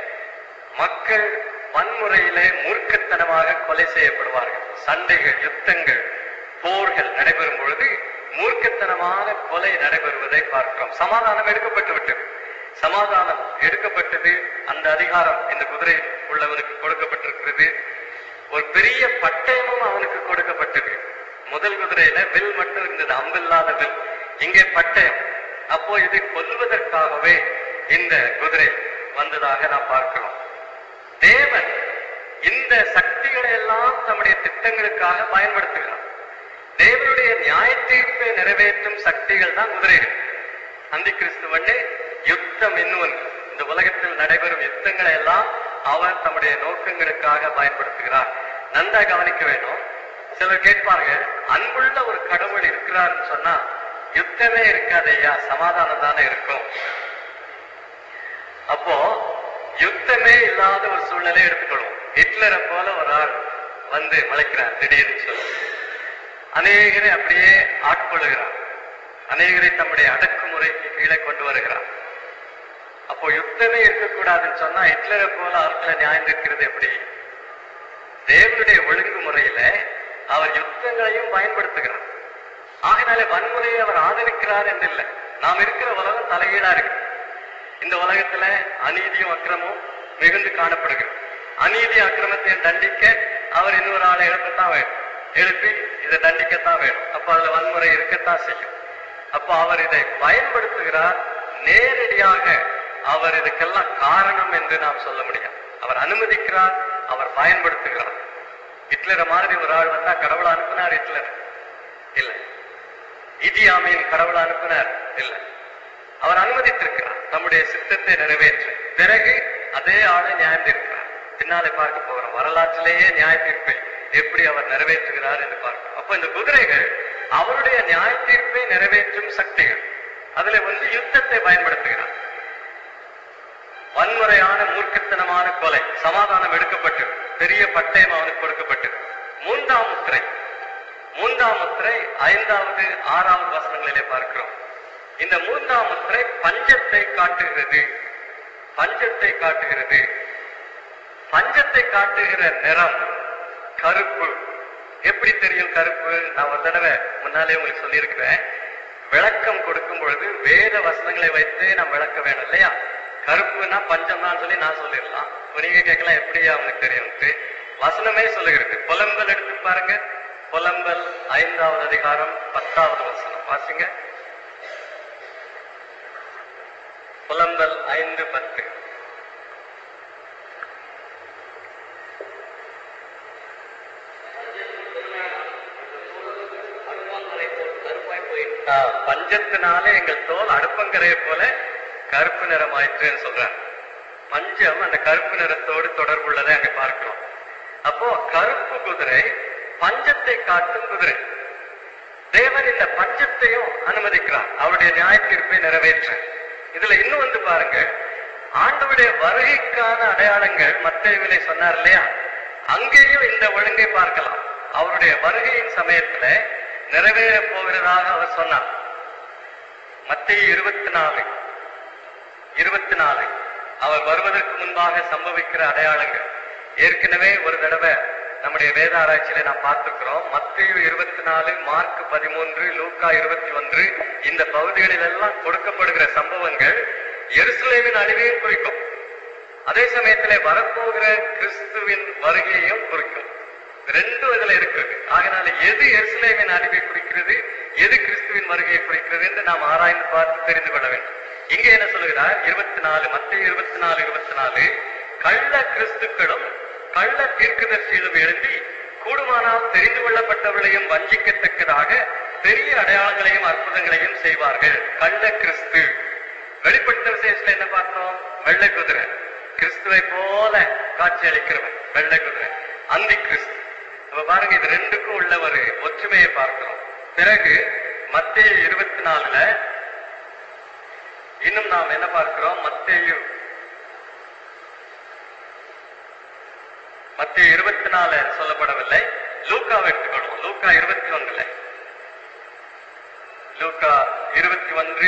மக்கள் வன்முறையிலே மூர்க்கத்தனமாக கொலை செய்யப்படுவார்கள் சண்டைகள் யுத்தங்கள் போர்கள் நடைபெறும் பொழுது மூர்க்கத்தனமான கொலை நடைபெறுவதை பார்க்கிறோம் சமாதானம் எடுக்கப்பட்டு விட்டது சமாதானம் எடுக்கப்பட்டது அந்த அதிகாரம் இந்த குதிரை உள்ளவனுக்கு கொடுக்கப்பட்டிருக்கிறது ஒரு பெரிய பட்டயமும் அவனுக்கு கொடுக்கப்பட்டது முதல் குதிரையில வில் மட்டும் இருந்தது அம்பில்லாத வில் இங்கே பட்டயம் அப்போ இதை கொல்வதற்காகவே இந்த குதிரை வந்ததாக நாம் பார்க்கிறோம் தேவன் இந்த சக்திகளை எல்லாம் தம்முடைய திட்டங்களுக்காக பயன்படுத்துகிறார் தேவனுடைய நியாய தீர்ப்பை நிறைவேற்றும் சக்திகள் தான் குதிரைகள் அந்தி கிறிஸ்துவனே யுத்தம் என்னுவன் இந்த உலகத்தில் நடைபெறும் யுத்தங்களை எல்லாம் அவர் தம்முடைய நோக்கங்களுக்காக பயன்படுத்துகிறார் நன்றா கவனிக்க வேண்டும் சிலர் கேட்பாங்க அன்புள்ள ஒரு கடவுள் இருக்கிறார்னு சொன்னா யுத்தமே இருக்காதையா சமாதானம் தானே இருக்கும் அப்போ யுத்தமே இல்லாத ஒரு சூழ்நிலை எடுத்துக்கொள்வோம் ஹிட்லரை போல ஒரு ஆள் வந்து மலைக்கிறார் திடீர்னு சொல்லி அநேகரை அப்படியே ஆட்கொள்ளுகிறார் அநேகரை தம்முடைய அடக்குமுறைக்கு கீழே கொண்டு வருகிறார் அப்போ யுத்தமே இருக்கக்கூடாதுன்னு சொன்னா ஹிட்லரை போல ஆட்களை நியாயம் இருக்கிறது எப்படி தேவனுடைய ஒழுங்குமுறையில அவர் யுத்தங்களையும் பயன்படுத்துகிறார் ஆகினாலே வன்முறையை அவர் ஆதரிக்கிறார் என்று இல்லை நாம் இருக்கிற உலகம் தலைகீழா இருக்கு இந்த உலகத்துல அநீதியும் அக்கிரமும் மிகுந்து காணப்படுகிறது அநீதி அக்கிரமத்தை தண்டிக்க அவர் இன்னொரு ஆளை எழுப்பத்தான் வேணும் எழுப்பி இதை தண்டிக்கத்தான் வேணும் அப்ப அதுல வன்முறை இருக்கத்தான் செய்யும் அப்போ அவர் இதை பயன்படுத்துகிறார் நேரடியாக அவர் இதுக்கெல்லாம் காரணம் என்று நாம் சொல்ல முடியாது அவர் அனுமதிக்கிறார் அவர் பயன்படுத்துகிறார் ஹிட்லரை மாதிரி ஒரு ஆள் வந்தா கடவுளை அனுப்பினார் ஹிட்லர் இல்ல இதி ஆமீன் கடவுளை அனுப்பினார் இல்ல அவர் அனுமதித்திருக்கிறார் தம்முடைய சித்தத்தை நிறைவேற்ற பிறகு அதே ஆளை நியாயம் தீர்க்கிறார் பின்னாலே பார்க்க போகிறோம் வரலாற்றிலேயே நியாய தீர்ப்பை எப்படி அவர் நிறைவேற்றுகிறார் என்று பார்க்கிறோம் அப்ப இந்த குதிரைகள் அவருடைய நியாய தீர்ப்பை நிறைவேற்றும் சக்திகள் அதுல வந்து யுத்தத்தை பயன்படுத்துகிறார் வன்முறையான மூர்க்கத்தனமான கொலை சமாதானம் எடுக்கப்பட்டது பெரிய பட்டயம் அவனுக்கு கொடுக்கப்பட்டது மூன்றாம் முத்திரை மூன்றாம் முத்திரை ஐந்தாவது ஆறாவது வசனங்களிலே பார்க்கிறோம் இந்த மூன்றாம் முத்திரை பஞ்சத்தை காட்டுகிறது பஞ்சத்தை காட்டுகிறது பஞ்சத்தை காட்டுகிற நிறம் கருப்பு எப்படி தெரியும் கருப்பு நான் ஒரு தடவை முன்னாலே உங்களுக்கு சொல்லியிருக்கிறேன் விளக்கம் கொடுக்கும் பொழுது வேத வசனங்களை வைத்து நாம் விளக்க வேணும் இல்லையா கருப்புன்னா பஞ்சம் தான் சொல்லி நான் சொல்லிடலாம் இப்ப நீங்க கேட்கலாம் எப்படி அவனுக்கு தெரியும்ட்டு வசனமே சொல்லுகிறது புலம்பல் எடுத்து பாருங்க புலம்பல் ஐந்தாவது அதிகாரம் பத்தாவது வசனம் வாசிங்க புலம்பல் ஐந்து பத்து ஆஹ், பஞ்சத்தினாலே எங்கள் தோல் அடுப்பங்கரையை போல கருப்பு நிறமாயிற்றுன்னு சொல்றார் பஞ்சம் அந்த கருப்பு நிறத்தோடு தொடர்புள்ளதை அங்க பார்க்கிறோம் அப்போ கருப்பு குதிரை பஞ்சத்தை காட்டும் குதிரை தேவன் இந்த பஞ்சத்தையும் அனுமதிக்கிறார் அவருடைய நியாய தீர்ப்பை நிறைவேற்ற இதுல இன்னும் வந்து பாருங்க ஆண்டவருடைய வருகைக்கான அடையாளங்கள் மத்தேயுவிலே சொன்னார் இல்லையா அங்கேயும் இந்த ஒழுங்கை பார்க்கலாம் அவருடைய வருகையின் சமயத்துல நிறைவேற போகிறதாக அவர் சொன்னார் மத்திய இருபத்தி நாலு இருபத்தி நாலு அவர் வருவதற்கு முன்பாக சம்பவிக்கிற அடையாளங்கள் ஏற்கனவே ஒரு தடவை நம்முடைய வேத ஆராய்ச்சியில நாம் பார்த்திருக்கிறோம் மத்திய இருபத்தி நாலு மார்க் பதிமூன்று லூக்கா இருபத்தி ஒன்று இந்த பகுதிகளில் எல்லாம் கொடுக்கப்படுகிற சம்பவங்கள் எருசலேமின் அழிவையும் குறிக்கும் அதே சமயத்திலே வரப்போகிற கிறிஸ்துவின் வருகையையும் குறிக்கும் ரெண்டும் இதுல இருக்குது ஆகினால எது எருசலேமின் அழிவை குறிக்கிறது எது கிறிஸ்துவின் வருகையை குறிக்கிறது என்று நாம் ஆராய்ந்து பார்த்து தெரிந்து கொள்ள வேண்டும் இங்கே என்ன சொல்லுகிறார் இருபத்தி நாலு மத்திய இருபத்தி நாலு இருபத்தி நாலு கள்ள கிறிஸ்துக்களும் கள்ள தீர்க்கதரிசிகளும் எழும்பி கூடுமானால் தெரிந்து கொள்ளப்பட்டவர்களையும் வஞ்சிக்கத்தக்கதாக பெரிய அடையாளங்களையும் அற்புதங்களையும் செய்வார்கள் கள்ள கிறிஸ்து வெளிப்பட்ட விசேஷத்துல என்ன பார்த்தோம் வெள்ளை குதிரை கிறிஸ்துவை போல காட்சி அளிக்கிறவன் வெள்ளை குதிரை அந்தி கிறிஸ்து அப்ப பாருங்க இது ரெண்டுக்கும் உள்ள ஒரு ஒற்றுமையை பார்க்கிறோம் பிறகு மத்திய இருபத்தி நாலுல இன்னும் நாம் என்ன பார்க்கிறோம் மத்தேயு மத்திய இருபத்தி நாலு சொல்லப்படவில்லை லூக்காவை எடுத்துக்கொள்வோம் லூக்கா இருபத்தி ஒன்றுல லூக்கா இருபத்தி ஒன்று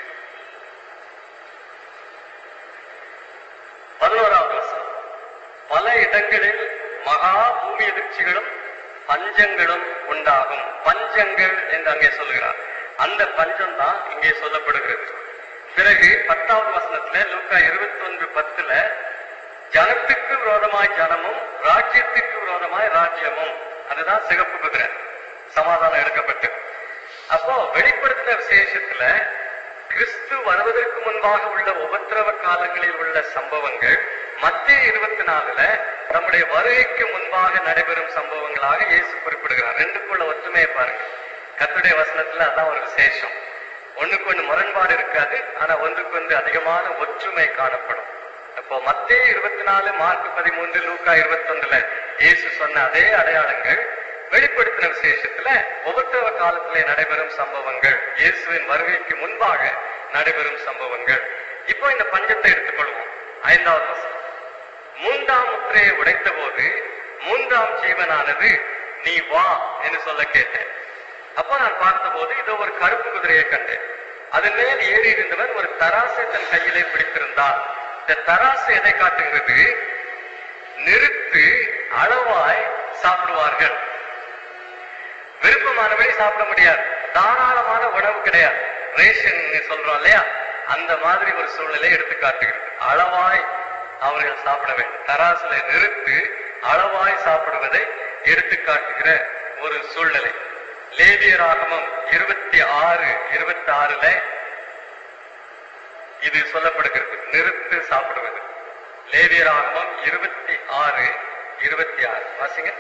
பதினோராவது வசனம் பல இடங்களில் மகா பூமி எதிர்ச்சிகளும் பஞ்சங்களும் உண்டாகும் பஞ்சங்கள் என்று அங்கே சொல்லுகிறார் அந்த பஞ்சம் தான் இங்கே சொல்லப்படுகிறது பிறகு பத்தாவது வசனத்துல லூக்கா இருபத்தி ஒன்று பத்துல ஜனத்துக்கு விரோதமாய் ஜனமும் ராஜ்யத்துக்கு விரோதமாய் ராஜ்யமும் அதுதான் சிகப்பு குதிரை சமாதானம் எடுக்கப்பட்டு அப்போ வெளிப்படுத்தின விசேஷத்துல கிறிஸ்து வருவதற்கு முன்பாக உள்ள உபத்திரவ காலங்களில் உள்ள சம்பவங்கள் மத்திய இருபத்தி நாலுல நம்முடைய வருகைக்கு முன்பாக நடைபெறும் சம்பவங்களாக இயேசு குறிப்பிடுகிறார் ரெண்டுக்குள்ள ஒற்றுமையை பாருங்க கர்த்தருடைய வசனத்துல அதான் ஒரு விசேஷம் ஒண்ணுக்கு ஒண்ணு முரண்பாடு இருக்காது ஆனா ஒன்றுக்கு ஒன்று அதிகமான ஒற்றுமை காணப்படும் அப்போ மத்திய இருபத்தி நாலு மார்க் பதிமூன்று லூக்கா இருபத்தி ஒன்றுல இயேசு சொன்ன அதே அடையாளங்கள் வெளிப்படுத்தின விசேஷத்துல உபத்திரவ காலத்திலே நடைபெறும் சம்பவங்கள் இயேசுவின் வருகைக்கு முன்பாக நடைபெறும் சம்பவங்கள் இப்போ இந்த பஞ்சத்தை எடுத்துக்கொள்வோம் ஐந்தாவது வசனம் மூன்றாம் முத்திரையை உடைத்த போது மூன்றாம் ஜீவனானது நீ வா என்று சொல்ல கேட்டேன் அப்போ நான் பார்த்தபோது இதோ ஒரு கருப்பு குதிரையை கண்டேன் அதன் மேல் ஏறி இருந்தவர் ஒரு தராசை தன் கையிலே பிடித்திருந்தார் இந்த தராசு எதை காட்டுகிறது நிறுத்து அளவாய் சாப்பிடுவார்கள் விருப்பமானபடி சாப்பிட முடியாது தாராளமான உணவு கிடையாது ரேஷன் சொல்றோம் இல்லையா அந்த மாதிரி ஒரு சூழ்நிலை எடுத்து காட்டுகிறது அளவாய் அவர்கள் சாப்பிட வேண்டும் தராசுல நிறுத்து அளவாய் சாப்பிடுவதை எடுத்து காட்டுகிற ஒரு சூழ்நிலை லேவியராகமம் இருபத்தி ஆறு இருபத்தி ஆறுல இது சொல்லப்படுகிறது நிறுத்து சாப்பிடுவது லேவியராகமம் இருபத்தி ஆறு இருபத்தி ஆறு வாசிங்க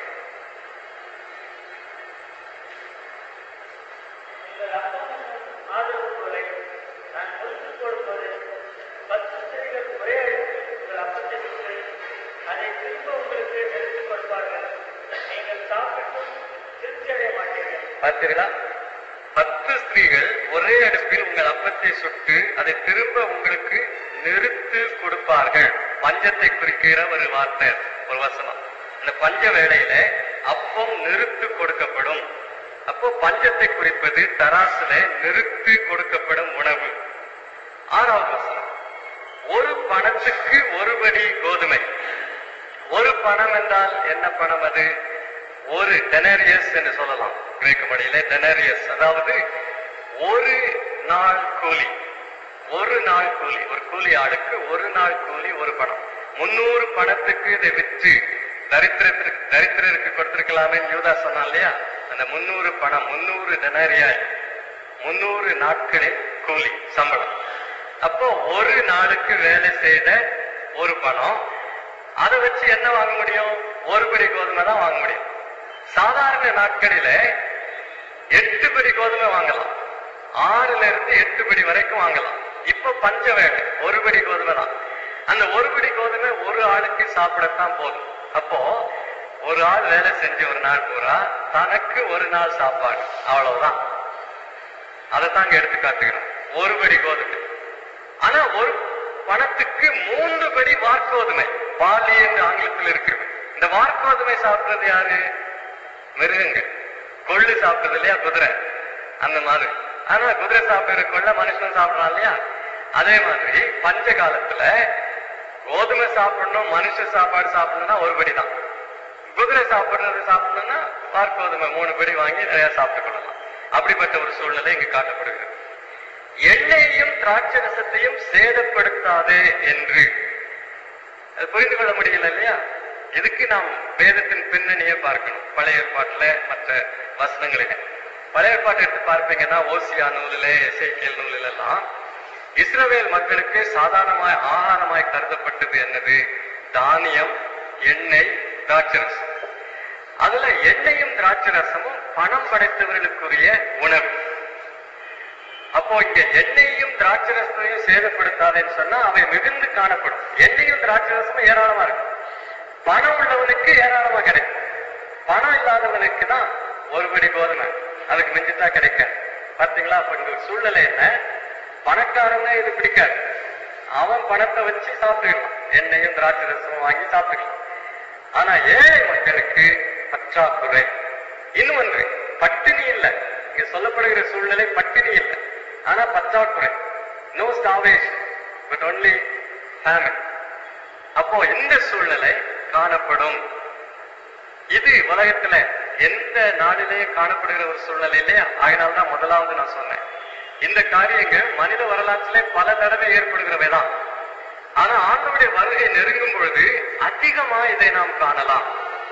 உங்கள் அப்பமும் ஆதரவுகளை நான் கொடுத்து கொடுப்பது பத்து ஸ்திரீகள் ஒரே இடத்தில் உங்கள் அப்பத்தை சுட்டு அதை திரும்ப உங்களுக்கு எடுத்துக் கொடுப்பார்கள் நீங்கள் சாப்பிட்டும் திருப்தி அடைய மாட்டீர்கள் பார்த்தீர்களா பத்து ஸ்திரீகள் ஒரே அடுப்பில் உங்கள் அப்பத்தை சுட்டு அதை திரும்ப உங்களுக்கு நிறுத்து கொடுப்பார்கள் பஞ்சத்தை குறிக்கிற ஒரு வார்த்தை ஒரு வசனம் இந்த பஞ்ச வேளையில அப்பம் நிறுத்து கொடுக்கப்படும் அப்போ பஞ்சத்தை குறிப்பது தராசுல நிறுத்து கொடுக்கப்படும் உணவு ஆறாவது வசனம் ஒரு பணத்துக்கு ஒரு படி கோதுமை ஒரு பணம் என்றால் என்ன பணம் அது ஒரு டெனரியஸ் என்று சொல்லலாம் கிரேக்க மொழியிலே டெனரியஸ் அதாவது ஒரு நாள் கூலி ஒரு நாள் கூலி ஒரு கூலி ஆளுக்கு ஒரு நாள் கூலி ஒரு பணம் முன்னூறு பணத்துக்கு இதை விற்று தரித்திரத்திற்கு தரித்திரருக்கு கொடுத்திருக்கலாமே யூதா சொன்னான் இல்லையா அந்த முன்னூறு பணம் முன்னூறு டெனரியாய் முன்னூறு நாட்களில் கூலி சம்பளம் அப்போ ஒரு நாளுக்கு வேலை செய்த ஒரு பணம் அதை வச்சு என்ன வாங்க முடியும் ஒரு படி கோதுமை தான் வாங்க முடியும் சாதாரண நாட்களில எட்டு படி கோதுமை வாங்கலாம் ஆறுல இருந்து எட்டு படி வரைக்கும் வாங்கலாம் இப்ப பஞ்ச வேலை ஒரு படி கோதுமை தான் அந்த ஒரு படி கோதுமை ஒரு ஆளுக்கு சாப்பிடத்தான் போதும் அப்போ ஒரு ஆள் வேலை செஞ்சு ஒரு நாள் பூரா தனக்கு ஒரு நாள் சாப்பாடு அவ்வளவுதான் அதைத்தான் இங்க எடுத்து காட்டுகிறோம் ஒரு படி கோதுமை ஆனா ஒரு பணத்துக்கு மூன்று படி வார்கோதுமை பாலி என்று ஆங்கிலத்தில் இருக்கிறது இந்த வார்கோதுமை சாப்பிடுறது யாரு மிருகங்கள் கொள்ளு சாப்பிடுறது இல்லையா குதிரை அந்த மாதிரி ஆனா குதிரை சாப்பிடுற கொள்ள மனுஷன் சாப்பிடறான் இல்லையா அதே மாதிரி பஞ்ச காலத்துல கோதுமை சாப்பிடணும் மனுஷ சாப்பாடு சாப்பிடணும்னா ஒரு படி தான் குதிரை சாப்பிடுறது சாப்பிடணும்னா வார்கோதுமை மூணு படி வாங்கி நிறைய சாப்பிட்டு கொள்ளலாம் அப்படிப்பட்ட ஒரு சூழ்நிலை இங்கு காட்டப்படுகிறது எண்ணெயையும் திராட்சை ரசத்தையும் சேதப்படுத்தாதே என்று அது புரிந்து கொள்ள முடியல இல்லையா இதுக்கு நாம் வேதத்தின் பின்னணியை பார்க்கணும் பழைய ஏற்பாட்டுல மற்ற வசனங்களில பழைய ஏற்பாட்டை எடுத்து பார்ப்பீங்கன்னா ஓசியா நூலில எசைக்கியல் நூலில எல்லாம் இஸ்ரவேல் மக்களுக்கு சாதாரணமாய் ஆகாரமாய் கருதப்பட்டது என்னது தானியம் எண்ணெய் திராட்சரசம் அதுல எண்ணெயும் திராட்சரசமும் பணம் படைத்தவர்களுக்குரிய உணவு அப்போ இங்க எண்ணெயையும் திராட்சரசத்தையும் சேதப்படுத்தாதேன்னு சொன்னா அவை மிகுந்து காணப்படும் எண்ணெயும் திராட்சரசமும் ஏராளமா இருக்கும் பணம் உள்ளவனுக்கு ஏராளமா கிடைக்கும் பணம் இல்லாதவனுக்கு தான் ஒரு படி கோதுமை அதுக்கு மிஞ்சிட்டா கிடைக்காது பாத்தீங்களா அப்ப இந்த ஒரு சூழ்நிலை என்ன பணக்காரங்க இது பிடிக்காது அவன் பணத்தை வச்சு சாப்பிட்டுக்கலாம் எண்ணெயும் திராட்சரசமும் வாங்கி சாப்பிட்டுக்கலாம் ஆனா ஏழை மக்களுக்கு பற்றாக்குறை இன்னும் ஒன்று பட்டினி இல்ல இங்க சொல்லப்படுகிற சூழ்நிலை பட்டினி இல்ல ஆனா பற்றாக்குறை no starvation but only family அப்போ இந்த சூழ்நிலை காணப்படும் இது உலகத்துல எந்த நாளிலேயும் காணப்படுகிற ஒரு சூழ்நிலை இல்லையா அதனால்தான் முதலாவது நான் சொன்னேன் இந்த காரியங்கள் மனித வரலாற்றிலே பல தடவை ஏற்படுகிறவைதான் ஆனா ஆண்டவருடைய வருகை நெருங்கும் பொழுது அதிகமா இதை நாம் காணலாம்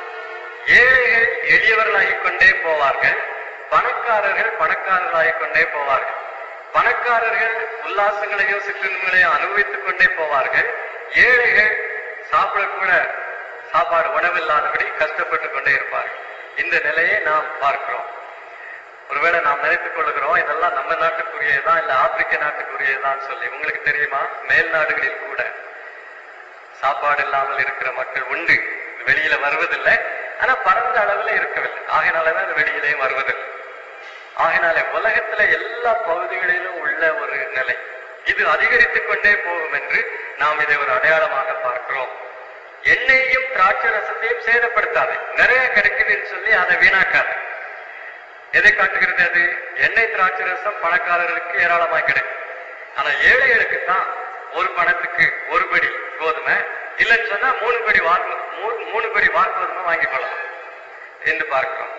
ஏழைகள் எளியவர்களாகிக் கொண்டே போவார்கள் பணக்காரர்கள் பணக்காரர்களாகிக் கொண்டே போவார்கள் பணக்காரர்கள் உல்லாசங்களையும் சிற்றின்பங்களையும் அனுபவித்துக் கொண்டே போவார்கள் ஏழைகள் சாப்பிடக்கூட சாப்பாடு உணவில்லாதபடி கஷ்டப்பட்டு கொண்டே இருப்பார்கள் இந்த நிலையை நாம் பார்க்கிறோம் ஒருவேளை நாம் நினைத்துக் கொள்கிறோம் இதெல்லாம் நம்ம நாட்டுக்குரியதுதான் இல்ல ஆப்பிரிக்க நாட்டுக்குரியதுதான் சொல்லி உங்களுக்கு தெரியுமா மேல் நாடுகளில் கூட சாப்பாடு இல்லாமல் இருக்கிற மக்கள் உண்டு வெளியில வருவதில்லை ஆனா பரந்த அளவுல இருக்கவில்லை ஆகையினாலதான் அது வெளியிலேயும் வருவதில்லை ஆகையினால உலகத்துல எல்லா பகுதிகளிலும் உள்ள ஒரு நிலை இது அதிகரித்துக் கொண்டே போகும் என்று நாம் இதை ஒரு அடையாளமாக பார்க்கிறோம் எண்ணெயையும் திராட்சை ரசத்தையும் சேதப்படுத்தாது நிறைய கிடைக்குதுன்னு சொல்லி அதை வீணாக்காது எதை காட்டுகிறது அது எண்ணெய் திராட்சை ரசம் பணக்காரர்களுக்கு ஏராளமாக கிடைக்கும் ஆனா ஏழைகளுக்கு தான் ஒரு பணத்துக்கு ஒரு படி கோதுமை இல்லைன்னு சொன்னா மூணு படி வாக்கு மூ- மூணு படி வாக்குவதுமை வாங்கிக் கொள்ளலாம் என்று பார்க்கிறோம்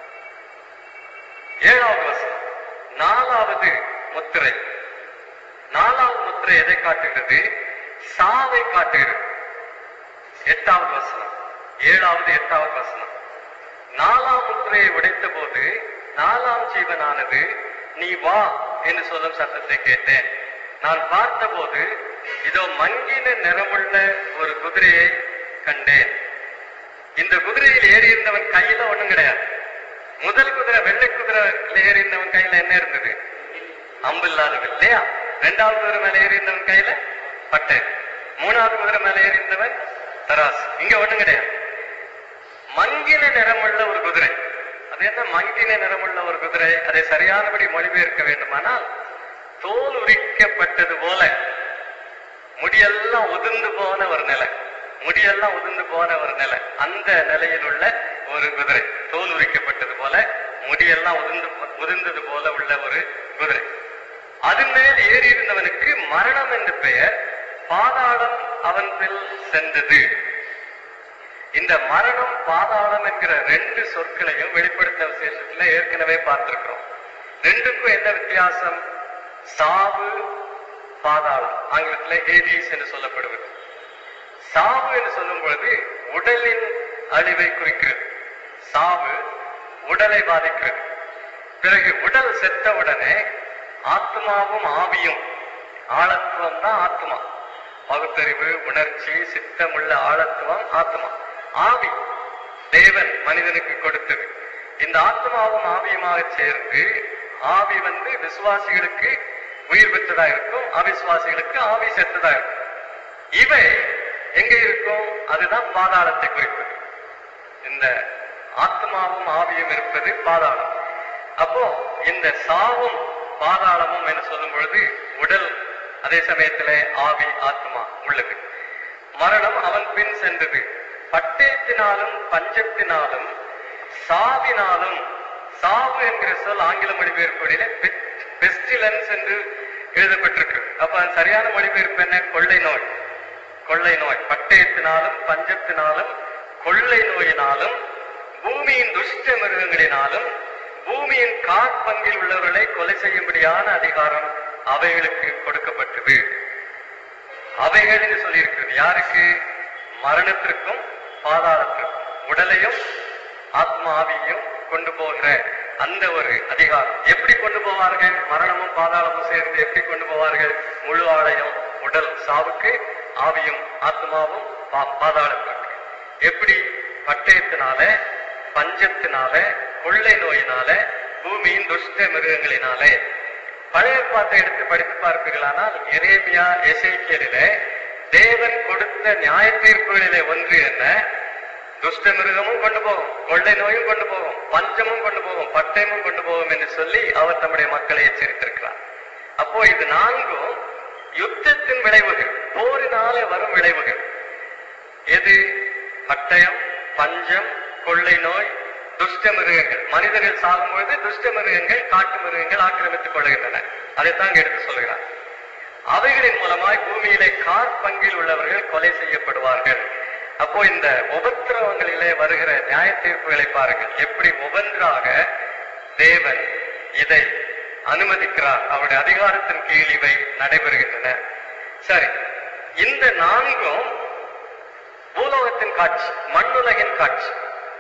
ஏழாவது வசனம் நாலாவது முத்திரை நாலாவது முத்திரை எதை காட்டுகிறது சாவை காட்டுகிறது எட்டாவது வசனம் ஏழாவது எட்டாவது வசனம் நாலாம் முத்திரையை உடைத்த போது நாலாம் ஜீவனானது நீ வா என்று சொல்லும் சத்தத்தை கேட்டேன் நான் பார்த்தபோது இதோ மங்கின நிறமுள்ள ஒரு குதிரையை கண்டேன் இந்த குதிரையில் ஏறி இருந்தவன் கையில ஒண்ணும் கிடையாது முதல் குதிரை வெள்ளை குதிரையில ஏறி இருந்தவன் கையில என்ன இருந்தது அம்பு இல்லாதது இல்லையா ரெண்டாவது குதிரை மேல ஏறி இருந்தவன் கையில பட்டை மூணாவது குதிரை மேல ஏறி இருந்தவன் தராசு இங்க ஒண்ணும் கிடையாது மங்கின நிறமுள்ள ஒரு குதிரை அது என்ன மங்கின நிறமுள்ள ஒரு குதிரை அதை சரியானபடி மொழிபெயர்க்க வேண்டுமானால் தோல் உரிக்கப்பட்டது போல முடியெல்லாம் உதிர்ந்து போன ஒரு நிலை முடியெல்லாம் உதிர்ந்து போன ஒரு நிலை அந்த நிலையில் உள்ள ஒரு குதிரை தோல் உரிக்கப்பட்டது போல முடியெல்லாம் உதிர்ந்து உதிர்ந்தது போல உள்ள ஒரு குதிரை அதன் மேல் ஏறி இருந்தவனுக்கு மரணம் என்று பெயர் பாதாளம் அவன் பில் சென்றது இந்த மரணம் பாதாளம் என்கிற ரெண்டு சொற்களையும் வெளிப்படுத்த விசேஷத்துல ஏற்கனவே பார்த்திருக்கிறோம் ரெண்டுக்கும் என்ன வித்தியாசம் சாவு பாதாளம் ஆங்கிலத்துல ஏடிஸ் என்று சொல்லப்படுவது சாவு என்று சொல்லும் பொழுது உடலின் அழிவை குறிக்கிறது சாவு உடலை பாதிக்கிறது பிறகு உடல் செத்தவுடனே ஆத்மாவும் ஆவியும் ஆழத்துவம் தான் ஆத்மா பகுத்தறிவு உணர்ச்சி சித்தமுள்ள ஆழத்துவம் ஆத்மா ஆவி தேவன் மனிதனுக்கு கொடுத்தது இந்த ஆத்மாவும் ஆவியுமாக சேர்ந்து ஆவி வந்து விசுவாசிகளுக்கு உயிர் பெற்றதா இருக்கும் அவிசுவாசிகளுக்கு ஆவி செத்ததா இருக்கும் இவை எங்க இருக்கும் அதுதான் பாதாளத்தை குறிப்பது இந்த ஆத்மாவும் ஆவியும் இருப்பது பாதாளம் அப்போ இந்த சாவும் பாதாளமும் என்று சொல்லும் பொழுது உடல் அதே சமயத்திலே ஆவி ஆத்மா உள்ளது மரணம் அவன் பின் சென்றது பட்டயத்தினாலும் பஞ்சத்தினாலும் சாவினாலும் சாவு என்கிற சொல் ஆங்கில மொழிபெயர்ப்புகளிலே பெஸ்டிலன்ஸ் என்று எழுதப்பட்டிருக்கு அப்ப அது சரியான மொழிபெயர்ப்பு என்ன கொள்ளை நோய் கொள்ளை நோய் பட்டயத்தினாலும் பஞ்சத்தினாலும் கொள்ளை நோயினாலும் பூமியின் துஷ்ட மிருகங்களினாலும் பூமியின் காற்பங்கில் உள்ளவர்களை கொலை செய்யும்படியான அதிகாரம் அவைகளுக்கு கொடுக்கப்பட்டது அவைகள் என்று சொல்லியிருக்கிறது யாருக்கு மரணத்திற்கும் பாதாளத்திற்கும் உடலையும் ஆத்மாவையும் கொண்டு போகிற அந்த ஒரு அதிகாரம் எப்படி கொண்டு போவார்கள் மரணமும் பாதாளமும் சேர்ந்து எப்படி கொண்டு போவார்கள் முழு ஆலயம் உடல் சாவுக்கு ஆவியும் ஆத்மாவும் பா- பாதாளத்திற்கு எப்படி பட்டயத்தினால பஞ்சத்தினால கொள்ளை நோயினால பூமியின் துஷ்ட மிருகங்களினாலே பழைய பாட்டை எடுத்து படித்து பார்ப்பீர்களானால் எரேமியா எசேக்கியலிலே தேவன் கொடுத்த நியாய தீர்ப்புகளிலே ஒன்று என்ன துஷ்ட மிருகமும் கொண்டு போகும் கொள்ளை நோயும் கொண்டு போகும் பஞ்சமும் கொண்டு போகும் பட்டயமும் கொண்டு போகும் என்று சொல்லி அவர் தம்முடைய மக்களை எச்சரித்திருக்கிறார் அப்போ இது நான்கும் யுத்தத்தின் விளைவுகள் போரினாலே வரும் விளைவுகள் எது பட்டயம் பஞ்சம் கொள்ளை நோய் துஷ்ட மிருகங்கள் மனிதர்கள் சாகும் பொழுது துஷ்ட மிருகங்கள் காட்டு மிருகங்கள் ஆக்கிரமித்துக் கொள்கின்றன அதைத்தான் இங்க எடுத்து சொல்கிறார் அவைகளின் மூலமாய் பூமியிலே கார் பங்கில் உள்ளவர்கள் கொலை செய்யப்படுவார்கள் அப்போ இந்த உபத்திரவங்களிலே வருகிற நியாய தீர்ப்புகளை பாருங்கள் எப்படி ஒவ்வொன்றாக தேவன் இதை அனுமதிக்கிறார் அவருடைய அதிகாரத்தின் கீழ் இவை நடைபெறுகின்றன சரி இந்த நான்கும் பூலோகத்தின் காட்சி மண்ணுலகின் காட்சி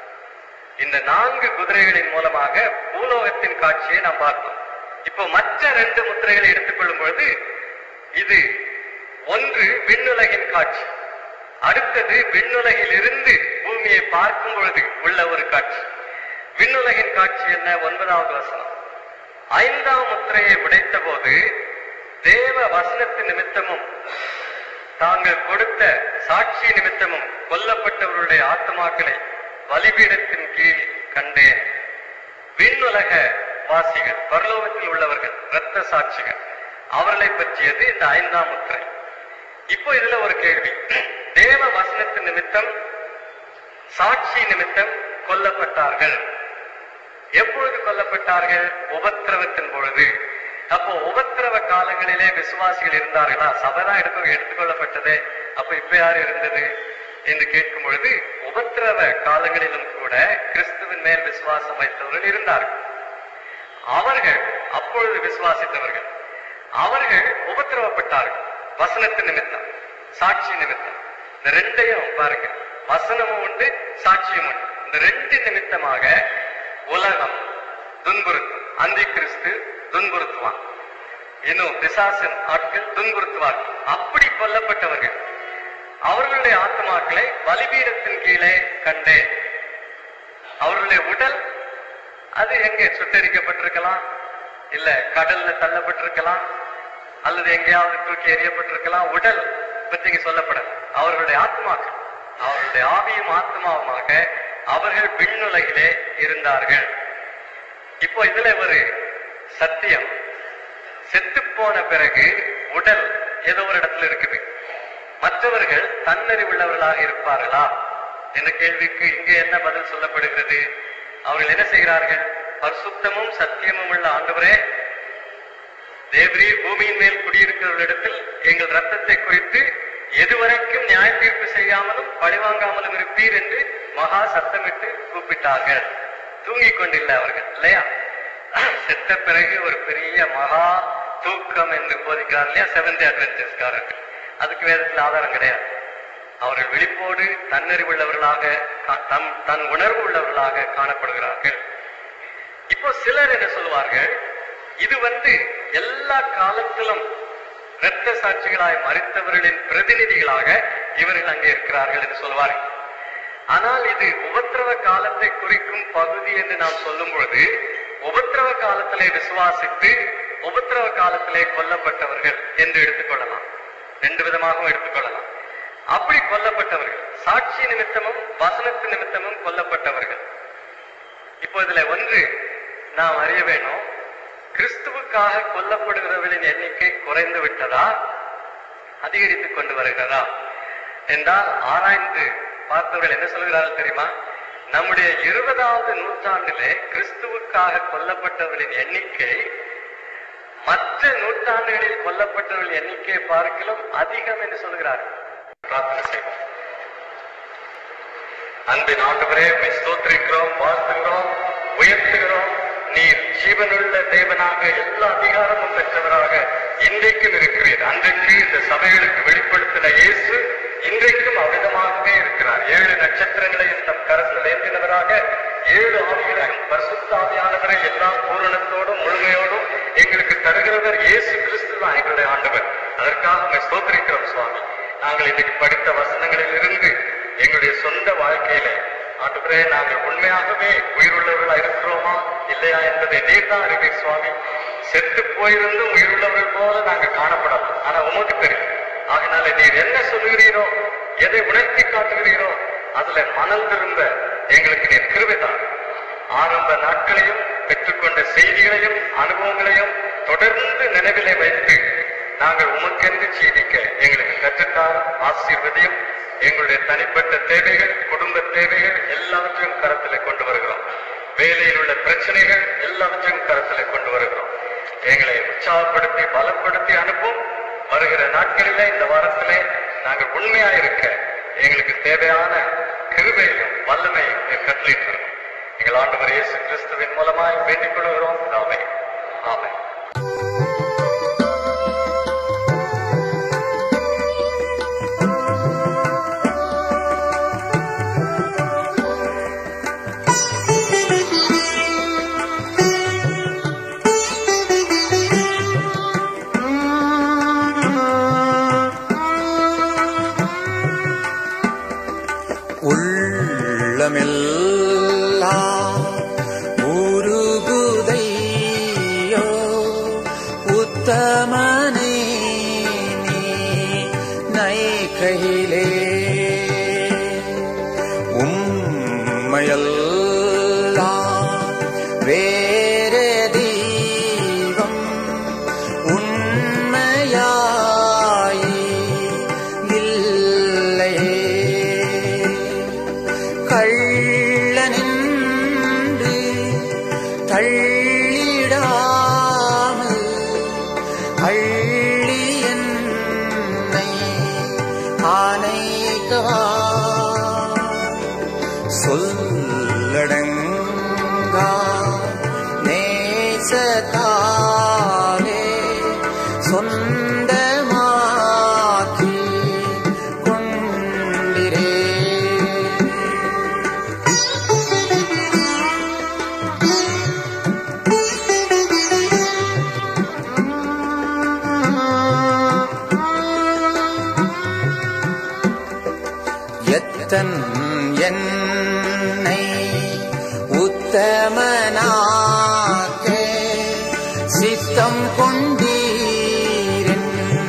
இந்த நான்கு குதிரைகளின் மூலமாக பூலோகத்தின் காட்சியை நாம் பார்த்தோம் இப்போ மற்ற ரெண்டு முத்திரைகளை எடுத்துக்கொள்ளும் பொழுது இது ஒன்று விண்ணுலகின் காட்சி அடுத்தது விண்ணுலகில் இருந்து பூமியை பார்க்கும் பொழுது உள்ள ஒரு காட்சி விண்ணுலகின் காட்சி என்ன ஒன்பதாவது வசனம் ஐந்தாம் முத்திரையை உடைத்த போது தேவ வசனத்து நிமித்தமும் தாங்கள் கொடுத்த சாட்சி நிமித்தமும் கொல்லப்பட்டவர்களுடைய ஆத்மாக்களை பலிபீடத்தின் கீழ் கண்டேன் விண்ணுலக வாசிகள் பரலோகத்தில் உள்ளவர்கள் இரத்த சாட்சிகள் அவர்களை பற்றியது இந்த ஐந்தாம் முத்திரை இப்போ இதுல ஒரு கேள்வி தேவ வசனத்தின் நிமித்தம் சாட்சி நிமித்தம் கொல்லப்பட்டார்கள் எப்பொழுது கொல்லப்பட்டார்கள் உபத்திரவத்தின் பொழுது அப்போ உபத்திரவ காலங்களிலே விசுவாசிகள் இருந்தார்களா சபைதான் எடுத்து எடுத்துக்கொள்ளப்பட்டதே அப்ப இப்ப யார் இருந்தது என்று கேட்கும் பொழுது உபத்திரவ காலங்களிலும் கூட கிறிஸ்துவின் மேல் விசுவாசம் வைத்தவர்கள் இருந்தார்கள் அவர்கள் அப்பொழுது விசுவாசித்தவர்கள் அவர்கள் உபத்திரவப்பட்டார்கள் வசனத்து நிமித்தம் சாட்சி நிமித்தம் இந்த ரெண்டையும் பாருங்க வசனமும் உண்டு சாட்சியும் உண்டு இந்த ரெண்டு நிமித்தமாக உலகம் துன்புறுத்தும் அந்தி கிறிஸ்து துன்புறுத்துவான் இன்னும் பிசாசின் ஆட்கள் துன்புறுத்துவார்கள் அப்படி கொல்லப்பட்டவர்கள் அவர்களுடைய ஆத்மாக்களை பலிபீடத்தின் கீழே கண்டேன் அவர்களுடைய உடல் அது எங்கே சுட்டரிக்கப்பட்டிருக்கலாம் இல்ல கடல்ல தள்ளப்பட்டிருக்கலாம் அல்லது எங்கேயாவது தூக்கி எறியப்பட்டிருக்கலாம் உடல் பத்தி இங்க சொல்லப்படல அவர்களுடைய ஆத்மாக்கள் அவர்களுடைய ஆவியும் ஆத்மாவுமாக அவர்கள் விண்ணுலகிலே இருந்தார்கள் இப்போ இதுல ஒரு சத்தியம் செத்து போன பிறகு உடல் ஏதோ ஒரு இடத்துல இருக்குது மற்றவர்கள் தன்னறிவுள்ளவர்களாக இருப்பார்களா என்ற கேள்விக்கு இங்கே என்ன பதில் சொல்லப்படுகிறது அவர்கள் என்ன செய்கிறார்கள் பரிசுத்தமும் சத்தியமும் உள்ள ஆண்டவரே தேவரீர் பூமியின் மேல் குடியிருக்கிறவர்களிடத்தில் எங்கள் ரத்தத்தை குறித்து எதுவரைக்கும் நியாய தீர்ப்பு செய்யாமலும் பழிவாங்காமலும் இருப்பீர் என்று மகா சத்தமிட்டு கூப்பிட்டார்கள் தூங்கிக் கொண்டில்லை அவர்கள் இல்லையா செத்த பிறகு ஒரு பெரிய மகா தூக்கம் என்று போதிக்கிறார் இல்லையா செவன்த் அட்வென்ச்சர்ஸ்காரர்கள் அதுக்கு வேதத்தில் ஆதாரம் கிடையாது அவர்கள் விழிப்போடு தன்னறிவுள்ளவர்களாக கா- தம் தன் உணர்வு உள்ளவர்களாக காணப்படுகிறார்கள் இப்போ சிலர் என்ன சொல்லுவார்கள் இது வந்து எல்லா காலத்திலும் இரத்த சாட்சிகளாய் மறித்தவர்களின் பிரதிநிதிகளாக இவர்கள் அங்கே இருக்கிறார்கள் என்று சொல்வார்கள் ஆனால் இது உபத்திரவ காலத்தை குறிக்கும் பகுதி என்று நாம் சொல்லும் பொழுது உபத்திரவ காலத்திலே விசுவாசித்து உபத்திரவ காலத்திலே கொல்லப்பட்டவர்கள் என்று எடுத்துக்கொள்ளலாம் ரெண்டு விதமாகவும் எடுத்துக்கொள்ளலாம் அப்படி கொல்லப்பட்டவர்கள் சாட்சி நிமித்தமும் வசனத்து நிமித்தமும் கொல்லப்பட்டவர்கள் இப்போ இதுல ஒன்று நாம் அறிய வேணும் கிறிஸ்துவுக்காக கொல்லப்படுகிறவர்களின் எண்ணிக்கை குறைந்து விட்டதா அதிகரித்துக் கொண்டு வருகிறதா என்றால் ஆராய்ந்து பார்த்தவர்கள் என்ன சொல்கிறார்கள் தெரியுமா நம்முடைய இருபதாவது நூற்றாண்டிலே கிறிஸ்துவுக்காக கொல்லப்பட்டவர்களின் எண்ணிக்கை மற்ற நூற்றாண்டுகளில் கொல்லப்பட்டவர்கள் எண்ணிக்கையை பார்க்கலாம் அதிகம் என்று சொல்கிறார்கள் பிரார்த்தனை செய்வோம் அன்பின் ஆண்டவரே உம்மை ஸ்தோத்திரிக்கிறோம் வாழ்த்துகிறோம் உயர்த்துகிறோம் நீர் ஜீவனுள்ள தேவனாக எல்லா அதிகாரமும் பெற்றவராக இன்றைக்கும் இருக்கிறீர் அன்றைக்கு இந்த சபைகளுக்கு வெளிப்படுத்தின இயேசு இன்றைக்கும் அவ்விதமாகவே இருக்கிறார் ஏழு நட்சத்திரங்களை தம் கரத்தில் ஏந்தினவராக ஏழு ஆவிகளையும் பரிசுத்தாவியானவரை எல்லா பூரணத்தோடும் முழுமையோடும் எங்களுக்கு தருகிறவர் இயேசு கிறிஸ்து தான் எங்களுடைய ஆண்டவர் அதற்காக உம்மை ஸ்தோத்திரிக்கிறோம் சுவாமி நாங்கள் இன்னைக்கு படித்த வசனங்களில் இருந்து எங்களுடைய சொந்த வாழ்க்கையில ஆண்டுகிறே நாங்கள் உண்மையாகவே உயிருள்ளவர்களா இருக்கிறோமா இல்லையா என்பதை நீர் தான் அறிவீர் சுவாமி செத்து போயிருந்தும் உயிருள்ளவர்கள் போல நாங்கள் காணப்படலாம் ஆனா உமக்கு தெரியும் ஆகினால நீர் என்ன சொல்லுகிறீரோ எதை உணர்த்தி காட்டுகிறீரோ அதுல மனம் திரும்ப எங்களுக்கு நீர் கிருபைதான் ஆரம்ப நாட்களையும் பெற்றுக்கொண்ட செய்திகளையும் அனுபவங்களையும் தொடர்ந்து நினைவிலே வைத்து நாங்கள் உமக்கென்று ஜீவிக்க எங்களுக்கு கற்றுத்தார் ஆசீர்வதியும் எங்களுடைய தனிப்பட்ட தேவைகள் குடும்ப தேவைகள் எல்லாவற்றையும் கரத்திலே கொண்டு வருகிறோம் வேலையில் உள்ள பிரச்சனைகள் எல்லாவற்றையும் கரத்திலே கொண்டு வருகிறோம் எங்களை உற்சாகப்படுத்தி பலப்படுத்தி அனுப்பும் வருகிற நாட்களிலே இந்த வாரத்திலே நாங்கள் உண்மையா இருக்க எங்களுக்கு தேவையான கிருபையும் வல்லமையும் நீர் கட்டளிட்டு எங்கள் ஆண்டவர் இயேசு கிறிஸ்துவின் மூலமாய் வேண்டிக் கொள்கிறோம் ஆமென் ஆமென் உள்ளமெல்லாம் உருகுதையோ உத்தமனே நீ நைகையிலே உம்மையெல்லாம் வேறு தெய்வம் உண்மையாய் இல்லையே கள்ளனின்று தள்ளிடாமல் அள்ளி என்னை ஆனைக்கவா சொல்லடங்கா நேசத்தாலே சொந்தமாக்கி கொண்டிரே எத்தன் என்னை உத்தமனாக்க சித்தம் கொண்டீரன்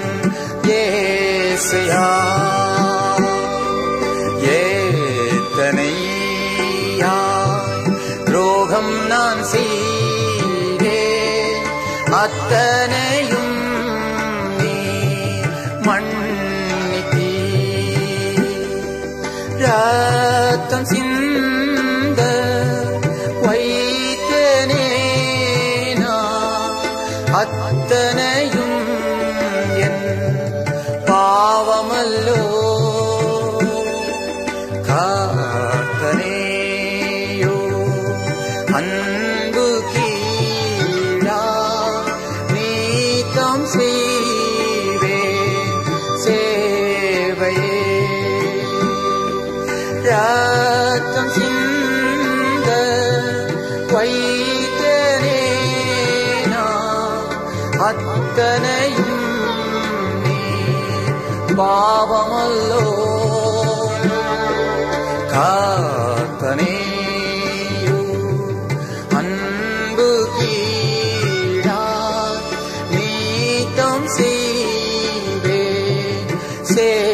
ஏசையா ஏத்தனையாய் துரோகம் நான் செய்தே அத்தனையும் நீ மன்னித்தீ ரத்தம் சிந்த வைத்தனே நான் அத்தனையும் என் பாவமல்லோ காத்தனேயோ அன்பு கீழா நீத்தம் செய்வே சேவையே ரத்தம் சிந்த வைத்தனே நான் அத்தனையும் நீ பாவமல்லோ கா நீத்தம் செய்வே சே